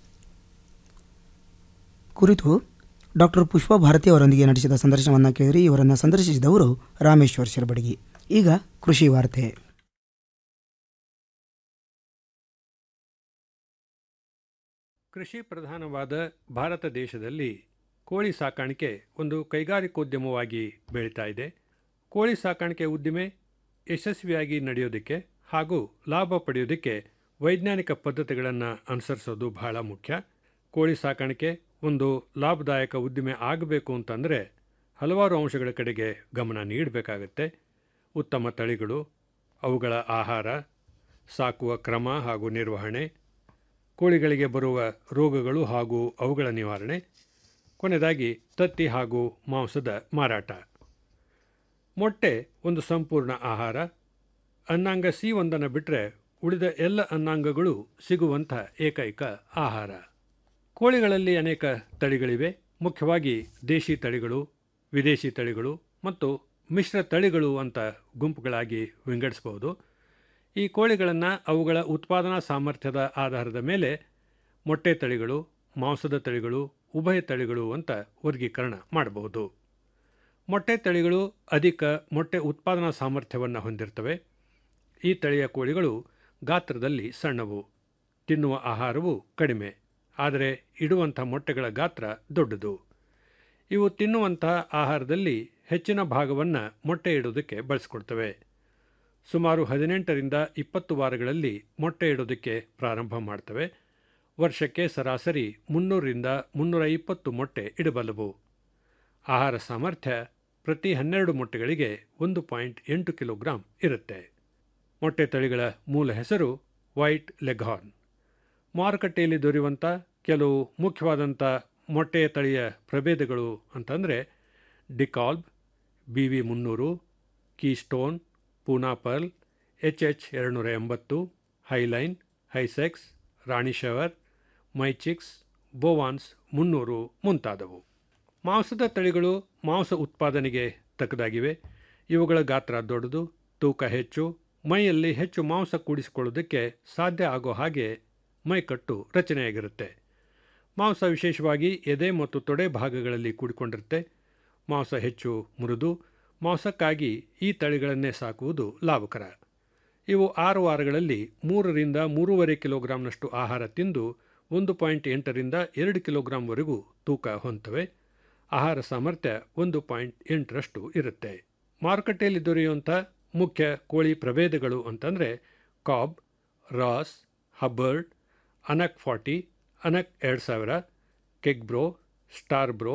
ಕುರಿತು ಡಾಕ್ಟರ್ ಪುಷ್ಪಾ ಭಾರತಿ ಅವರೊಂದಿಗೆ ನಡೆಸಿದ ಸಂದರ್ಶನವನ್ನು ಕೇಳಿರಿ ಇವರನ್ನು ಸಂದರ್ಶಿಸಿದವರು ರಾಮೇಶ್ವರ್ ಶಿರಬಡಗಿ ಈಗ ಕೃಷಿ ವಾರ್ತೆ ಕೃಷಿ ಪ್ರಧಾನವಾದ ಭಾರತ ದೇಶದಲ್ಲಿ ಕೋಳಿ ಸಾಕಾಣಿಕೆ ಒಂದು ಕೈಗಾರಿಕೋದ್ಯಮವಾಗಿ ಬೆಳೀತಾ ಇದೆ ಕೋಳಿ ಸಾಕಾಣಿಕೆ ಉದ್ದಿಮೆ ಯಶಸ್ವಿಯಾಗಿ ನಡೆಯೋದಕ್ಕೆ ಹಾಗೂ ಲಾಭ ಪಡೆಯೋದಕ್ಕೆ ವೈಜ್ಞಾನಿಕ ಪದ್ಧತಿಗಳನ್ನು ಅನುಸರಿಸೋದು ಬಹಳ ಮುಖ್ಯ ಕೋಳಿ ಸಾಕಾಣಿಕೆ ಒಂದು ಲಾಭದಾಯಕ ಉದ್ದಿಮೆ ಆಗಬೇಕು ಅಂತಂದರೆ ಹಲವಾರು ಅಂಶಗಳ ಕಡೆಗೆ ಗಮನ ನೀಡಬೇಕಾಗತ್ತೆ ಉತ್ತಮ ತಳಿಗಳು ಅವುಗಳ ಆಹಾರ ಸಾಕುವ ಕ್ರಮ ಹಾಗೂ ನಿರ್ವಹಣೆ ಕೋಳಿಗಳಿಗೆ ಬರುವ ರೋಗಗಳು ಹಾಗೂ ಅವುಗಳ ನಿವಾರಣೆ ಕೊನೆಯದಾಗಿ ತತ್ತಿ ಹಾಗೂ ಮಾಂಸದ ಮಾರಾಟ ಮೊಟ್ಟೆ ಒಂದು ಸಂಪೂರ್ಣ ಆಹಾರ ಅನ್ನಾಂಗ ಸಿ ಒಂದನ್ನು ಬಿಟ್ಟರೆ ಉಳಿದ ಎಲ್ಲ ಅನ್ನಾಂಗಗಳು ಸಿಗುವಂಥ ಏಕೈಕ ಆಹಾರ ಕೋಳಿಗಳಲ್ಲಿ ಅನೇಕ ತಳಿಗಳಿವೆ ಮುಖ್ಯವಾಗಿ ದೇಶಿ ತಳಿಗಳು ವಿದೇಶಿ ತಳಿಗಳು ಮತ್ತು ಮಿಶ್ರ ತಳಿಗಳು ಅಂತ ಗುಂಪುಗಳಾಗಿ ವಿಂಗಡಿಸಬಹುದು ಈ ಕೋಳಿಗಳನ್ನು ಅವುಗಳ ಉತ್ಪಾದನಾ ಸಾಮರ್ಥ್ಯದ ಆಧಾರದ ಮೇಲೆ ಮೊಟ್ಟೆ ತಳಿಗಳು ಮಾಂಸದ ತಳಿಗಳು ಉಭಯ ತಳಿಗಳು ಅಂತ ವರ್ಗೀಕರಣ ಮಾಡಬಹುದು ಮೊಟ್ಟೆ ತಳಿಗಳು ಅಧಿಕ ಮೊಟ್ಟೆ ಉತ್ಪಾದನಾ ಸಾಮರ್ಥ್ಯವನ್ನು ಹೊಂದಿರ್ತವೆ ಈ ತಳಿಯ ಕೋಳಿಗಳು ಗಾತ್ರದಲ್ಲಿ ಸಣ್ಣವು ತಿನ್ನುವ ಆಹಾರವು ಕಡಿಮೆ ಆದರೆ ಇಡುವಂಥ ಮೊಟ್ಟೆಗಳ ಗಾತ್ರ ದೊಡ್ಡದು ಇವು ತಿನ್ನುವಂಥ ಆಹಾರದಲ್ಲಿ ಹೆಚ್ಚಿನ ಭಾಗವನ್ನು ಮೊಟ್ಟೆ ಇಡೋದಕ್ಕೆ ಬಳಸ್ಕೊಡ್ತವೆ ಸುಮಾರು ಹದಿನೆಂಟರಿಂದ ಇಪ್ಪತ್ತು ವಾರಗಳಲ್ಲಿ ಮೊಟ್ಟೆ ಇಡೋದಕ್ಕೆ ಪ್ರಾರಂಭ ಮಾಡ್ತವೆ ವರ್ಷಕ್ಕೆ ಸರಾಸರಿ ಮುನ್ನೂರರಿಂದ ಮುನ್ನೂರ ಇಪ್ಪತ್ತು ಮೊಟ್ಟೆ ಇಡಬಲ್ಲವು ಆಹಾರ ಸಾಮರ್ಥ್ಯ ಪ್ರತಿ ಹನ್ನೆರಡು ಮೊಟ್ಟೆಗಳಿಗೆ ಒಂದು ಪಾಯಿಂಟ್ ಎಂಟು ಕಿಲೋಗ್ರಾಂ ಇರುತ್ತೆ ಮೊಟ್ಟೆ ತಳಿಗಳ ಮೂಲ ಹೆಸರು ವೈಟ್ ಲೆಗ್ಹಾರ್ನ್ ಮಾರುಕಟ್ಟೆಯಲ್ಲಿ ದೊರೆಯುವಂಥ ಕೆಲವು ಮುಖ್ಯವಾದಂಥ ಮೊಟ್ಟೆಯ ತಳಿಯ ಪ್ರಭೇದಗಳು ಅಂತಂದರೆ ಡಿಕಾಲ್ಬ್ ಬಿ ವಿ ಮುನ್ನೂರು Keystone Poona pearl H H ಎರಡುನೂರ ಎಂಬತ್ತು ಹೈಲೈನ್ ಹೈಸೆಕ್ಸ್ ರಾಣಿ ಶವರ್ ಮೈಚಿಕ್ಸ್ ಬೋವಾನ್ಸ್ ಮುನ್ನೂರು ಮುಂತಾದವು ಮಾಂಸದ ತಳಿಗಳು ಮಾಂಸ ಉತ್ಪಾದನೆಗೆ ತಕ್ಕದಾಗಿವೆ ಇವುಗಳ ಗಾತ್ರ ದೊಡ್ಡದು ತೂಕ ಹೆಚ್ಚು ಮೈಯಲ್ಲಿ ಹೆಚ್ಚು ಮಾಂಸ ಕೂಡಿಸಿಕೊಳ್ಳೋದಕ್ಕೆ ಸಾಧ್ಯ ಆಗೋ ಹಾಗೆ ಮೈಕಟ್ಟು ರಚನೆಯಾಗಿರುತ್ತೆ ಮಾಂಸ ವಿಶೇಷವಾಗಿ ಎದೆ ಮತ್ತು ತೊಡೆ ಭಾಗಗಳಲ್ಲಿ ಕೂಡಿಕೊಂಡಿರುತ್ತೆ ಮಾಂಸ ಹೆಚ್ಚು ಮೃದು ಮಾಂಸಕ್ಕಾಗಿ ಈ ತಳಿಗಳನ್ನೇ ಸಾಕುವುದು ಲಾಭಕರ ಇವು ಆರು ವಾರಗಳಲ್ಲಿ ಮೂರರಿಂದ ಮೂರುವರೆ ಕಿಲೋಗ್ರಾಂನಷ್ಟು ಆಹಾರ ತಿಂದು ಒಂದು ಪಾಯಿಂಟ್ ಎಂಟರಿಂದ ಎರಡು ಕಿಲೋಗ್ರಾಂವರೆಗೂ ತೂಕ ಹೊಂತವೆ ಆಹಾರ ಸಾಮರ್ಥ್ಯ ಒಂದು ಪಾಯಿಂಟ್ ಎಂಟರಷ್ಟು ಇರುತ್ತೆ ಮಾರುಕಟ್ಟೆಯಲ್ಲಿ ದೊರೆಯುವಂಥ ಮುಖ್ಯ ಕೋಳಿ ಪ್ರಭೇದಗಳು ಅಂತಂದರೆ ಕಾಬ್ ರಾಸ್ ಹಬ್ಬರ್ಡ್ ಅನಕ್ ಫಾರ್ಟಿ ಅನಕ್ ಎರಡು ಸಾವಿರ ಕೆಗ್ಬ್ರೋ Starbro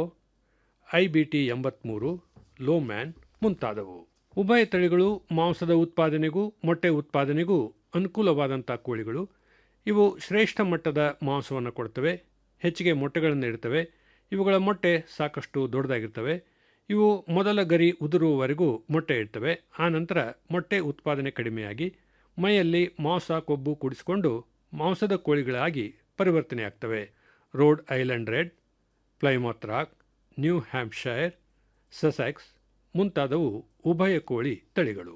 I B T ಎಂಬತ್ತ್ಮೂರು ಲೋಮ್ಯಾನ್ ಮುಂತಾದವು ಉಭಯ ತಳಿಗಳು ಮಾಂಸದ ಉತ್ಪಾದನೆಗೂ ಮೊಟ್ಟೆ ಉತ್ಪಾದನೆಗೂ ಅನುಕೂಲವಾದಂಥ ಕೋಳಿಗಳು ಇವು ಶ್ರೇಷ್ಠ ಮಟ್ಟದ ಮಾಂಸವನ್ನು ಕೊಡ್ತವೆ ಹೆಚ್ಚಿಗೆ ಮೊಟ್ಟೆಗಳನ್ನು ಇಡ್ತವೆ ಇವುಗಳ ಮೊಟ್ಟೆ ಸಾಕಷ್ಟು ದೊಡ್ಡದಾಗಿರ್ತವೆ ಇವು ಮೊದಲ ಗರಿ ಉದುರುವವರೆಗೂ ಮೊಟ್ಟೆ ಇಡ್ತವೆ ಆನಂತರ ಮೊಟ್ಟೆ ಉತ್ಪಾದನೆ ಕಡಿಮೆಯಾಗಿ ಮೈಯಲ್ಲಿ ಮಾಂಸ ಕೊಬ್ಬು ಕೂಡಿಸಿಕೊಂಡು ಮಾಂಸದ ಕೋಳಿಗಳಾಗಿ ಪರಿವರ್ತನೆಯಾಗ್ತವೆ Rhode Island Red Plymouth Rock New Hampshire Sussex ಮುಂತಾದವು ಉಭಯ ಕೋಳಿ ತಳಿಗಳು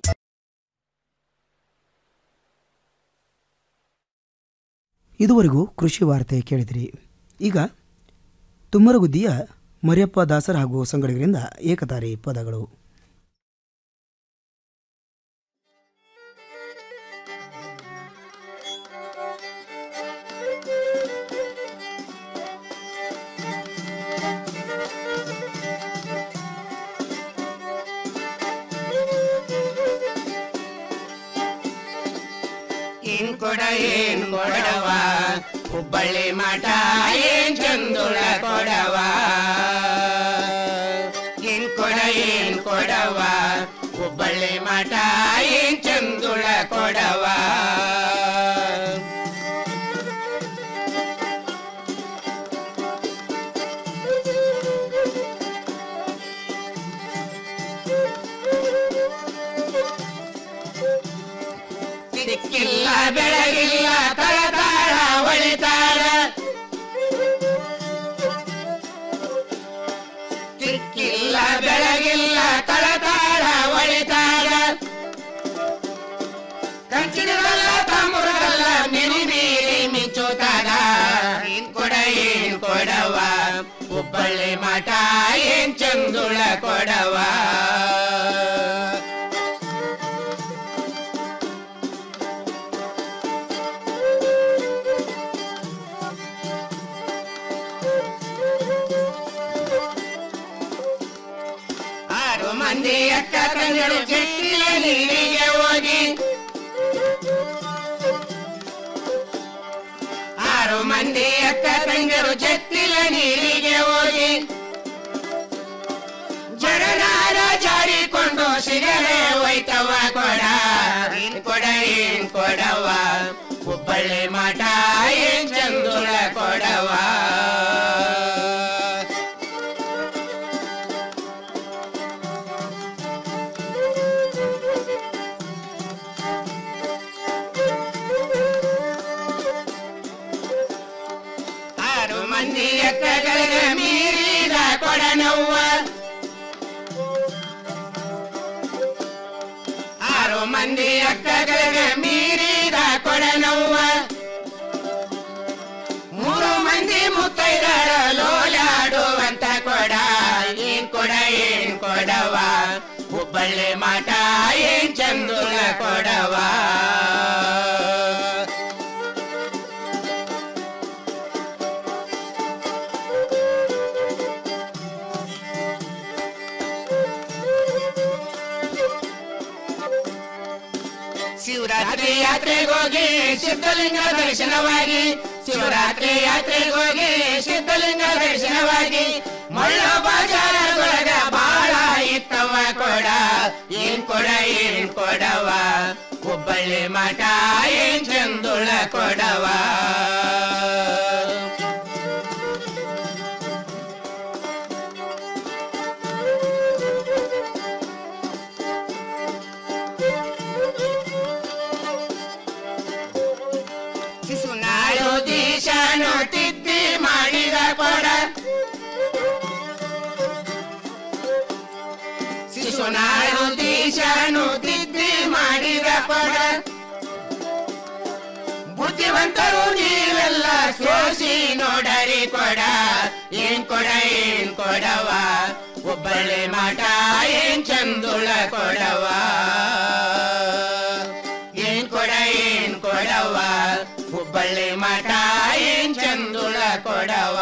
ಇದುವರೆಗೂ ಕೃಷಿ ವಾರ್ತೆ ಕೇಳಿದಿರಿ ಈಗ ತುಮ್ಮರಗುದ್ದಿಯ ಮರಿಯಪ್ಪ ದಾಸರ್ ಹಾಗೂ ಸಂಗಡಿಗರಿಂದ ಏಕತಾರಿ ಪದಗಳು ಏನ್ ಕೊಡ ಏನ್ ಕೊಡವ ಹುಬ್ಬಳ್ಳಿ ಮಠ ಏನ್ ಚಂದುಳ ಕೊಡವ ಏನ್ ಕೊಡ ಏನ್ ಕೊಡವ ಹುಬ್ಬಳ್ಳಿ ಮಠ ಏನ್ ಚಂದುಳ ಕೊಡವ ದಿಕ್ಕಿಲ್ಲ ಬೆಳಗಿಲ್ಲ ತಳತಾಳ ಹೊಳಿತಾಳ ದಿಕ್ಕಿಲ್ಲ ಬೆಳಗಿಲ್ಲ ತಳತಾಳ ಹೊಳಿತಾಳ ಕಂಚಿನಲ್ಲ ತಾಮ್ರದಲ್ಲ ನೆನಿ ಮೀರಿ ಮಿಂಚುತ್ತಾಳ ಏನ್ ಕೊಡ ಏನ್ ಕೊಡವ ಹುಬ್ಬಳ್ಳಿ ಮಠ ಏನ್ ಚಂದುಳ ಕೊಡವ ಆರು ಮಂದಿ ಅಕ್ಕ ತಂಗರು ಜಟ್ಟಿಲ ನೀರಿಗೆ ಹೋಗಿ ಆರು ಮಂದಿ ಅಕ್ಕ ತಂಗರು ಜಟ್ಟಿಲ ನೀರಿಗೆ ಹೋಗಿ ಜಡನಾರ ಜಾರಿಕೊಂಡು ಸಿಗರೆ ಒಯ್ತವ ಕೊಡ ಏನ್ ಕೊಡ ಏನ್ ಕೊಡವ ಹುಬ್ಬಳ್ಳಿ ಮಠ ಏನ್ ಚಂದುಳ ಕೊಡವ ಆರು ಮಂದಿ ಎಕ್ಕಗಳಿಗೆ ಮೀರಿದ ಕೊಡನವ್ವ ಆರು ಮಂದಿ ಅಕ್ಕಗಳಿಗೆ ಮೀರಿದ ಕೊಡನವ್ವ ಮೂರು ಮಂದಿ ಮುತ್ತೈದರ ಲೋಲಾಡುವಂತ ಕೊಡ ಏನ್ ಕೊಡ ಏನ್ ಕೊಡವ ಹುಬ್ಬಳ್ಳಿ ಮಠ ಏನ್ ಚಂದುಳ ಕೊಡವ ಶಿವರಾತ್ರಿ ಯಾತ್ರೆಗೋಗಿ ಸಿದ್ಧಲಿಂಗ ದರ್ಶನವಾಗಿ ಶಿವರಾತ್ರಿ ಯಾತ್ರೆಗೋಗಿ ಸಿದ್ಧಲಿಂಗ ದರ್ಶನವಾಗಿ ಮಳ್ಳ ಬಾಜಾರದೊಳಗ ಬಾಳ ಇತ್ತವ ಕೊಡ ಏನ್ ಕೊಡ ಏನ್ ಕೊಡವ ಹುಬ್ಬಳ್ಳಿ ಮಠ ಏನ್ ಚಂದುಳ ಕೊಡವ ಶಿಶುನಾಳು ದೀಶಾನು ತಿದ್ದಿ ಮಾಡಿದ ಕೊಡ ಶಿಶುನಾಳು ದೀಶಾನು ತಿದ್ದಿ ಮಾಡಿದ ಕೊಡ ಬುದ್ಧಿವಂತರು ನೀವೆಲ್ಲ ಸೋಸಿ ನೋಡರಿ ಕೊಡ ಏನ್ ಕೊಡ ಏನ್ ಕೊಡವ ಒಬ್ಬಳೆ ಮಾಟ ಏನ್ ಚಂದುಳ ಕೊಡವ ಏನ್ ಕೊಡ ಏನ್ ಕೊಡವ ಹುಬ್ಬಳ್ಳಿ ಮಠ ಏನ್ ಚಂದುಳ ಕೊಡವ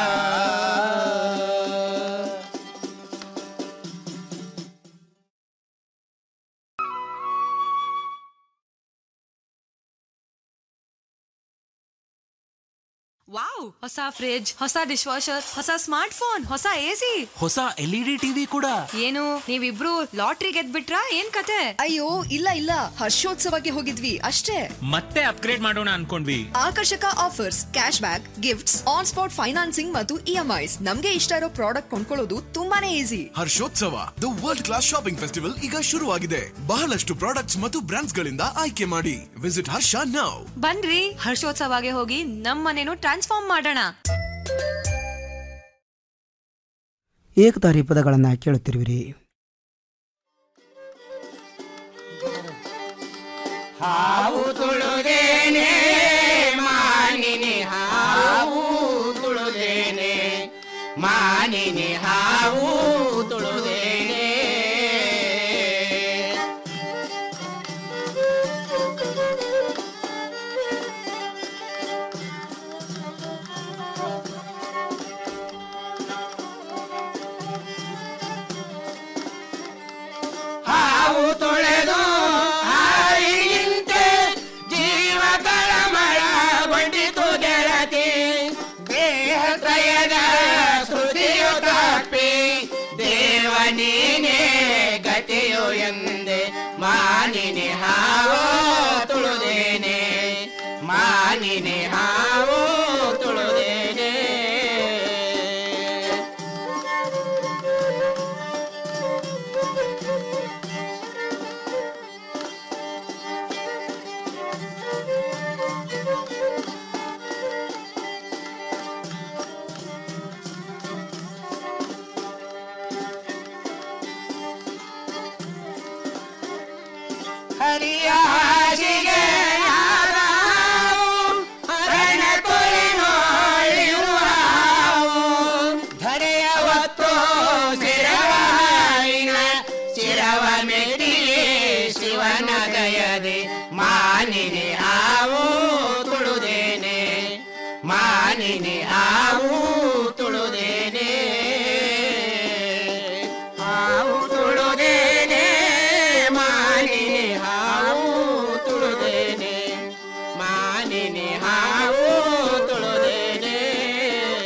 ವಾವ್ ಹೊಸ ಫ್ರಿಡ್ಜ್ ಹೊಸ ಡಿಶ್ ವಾಷರ್ ಹೊಸ ಸ್ಮಾರ್ಟ್ ಫೋನ್ ಹೊಸ ಎಸಿ ಹೊಸ ಎಲ್ ಇ ಡಿ ಟಿವಿ ಕೂಡ ಏನು ನೀವಿಬ್ರು ಲಾಟ್ರಿ ಗೆದ್ಬಿಟ್ರಾ ಏನ್ ಕತೆ ಅಯ್ಯೋ ಇಲ್ಲ ಇಲ್ಲ ಹರ್ಷೋತ್ಸವಕ್ಕೆ ಹೋಗಿದ್ವಿ ಅಷ್ಟೇ ಮತ್ತೆ ಅಪ್ಗ್ರೇಡ್ ಮಾಡೋಣ ಅನ್ಕೊಂಡ್ವಿ ಆಕರ್ಷಕ offers cash back gifts on spot financing ಮತ್ತು ಇಎಂಐಸ್ ನಮ್ಗೆ ಇಷ್ಟ ಇರೋ ಪ್ರಾಡಕ್ಟ್ ಕೊಂಡ್ಕೊಳ್ಳೋದು ತುಂಬಾನೇ ಈಸಿ ಹರ್ಷೋತ್ಸವ the world class shopping festival ಈಗ ಶುರುವಾಗಿದೆ ಬಹಳಷ್ಟು ಪ್ರಾಡಕ್ಟ್ಸ್ ಮತ್ತು ಬ್ರಾಂಡ್ಸ್ ಗಳಿಂದ ಆಯ್ಕೆ ಮಾಡಿ ವಿಸಿಟ್ ಹರ್ಷ ನೌ ಬನ್ರಿ ಹರ್ಷೋತ್ಸವಗೆ ಹೋಗಿ ನಮ್ಮನೇನು ಟ್ರಾನ್ಸ್ಫಾರ್ಮ್ ಮಾಡೋಣ ಏಕತಾರಿ ಪದಗಳನ್ನು ಕೇಳುತ್ತಿರುವಿರಿ ಹಾವು ತುಳುದೇನೆ ಮಾನಿನಿ ಹಾವು ತುಳುದೇನೆ ಮಾನಿನಿ ಹಾವು ತುಳುದೇನೆ ಹಾವು ತೊಳೆದು ಹಾರಿಗಿಂತೆ ಜೀವ ಮಾನಿನಿ ಹಾವು ತುಳುದೇನೆ ಮಾನಿನಿ ಹಾವು ತುಳುದೇನೆ ಹರಿಯ ಹಾಸಿಗೆ ಯಾರಾವು ಹರಣ ಕೊಲೆ ನೋಳಿರುವ ಹಾವು ಧರೆಯ ಹೊತ್ತು ಶಿರವಾಯಿನ ಶಿರವ ಮೆಟ್ಟಿಲೆ ಶಿವನ ದಯದೆ ಮಾನಿನಿ ಹಾವು ತುಳುದೇನೆ ಮಾನಿನಿ ಹಾವು ತುಳುದೇನೆ ಹಾವು ತುಳುದೇನೆ ಮಾನಿನಿ ಹಾವು ತುಳುದೇನೆ ಮಾನಿನಿ ಹಾವು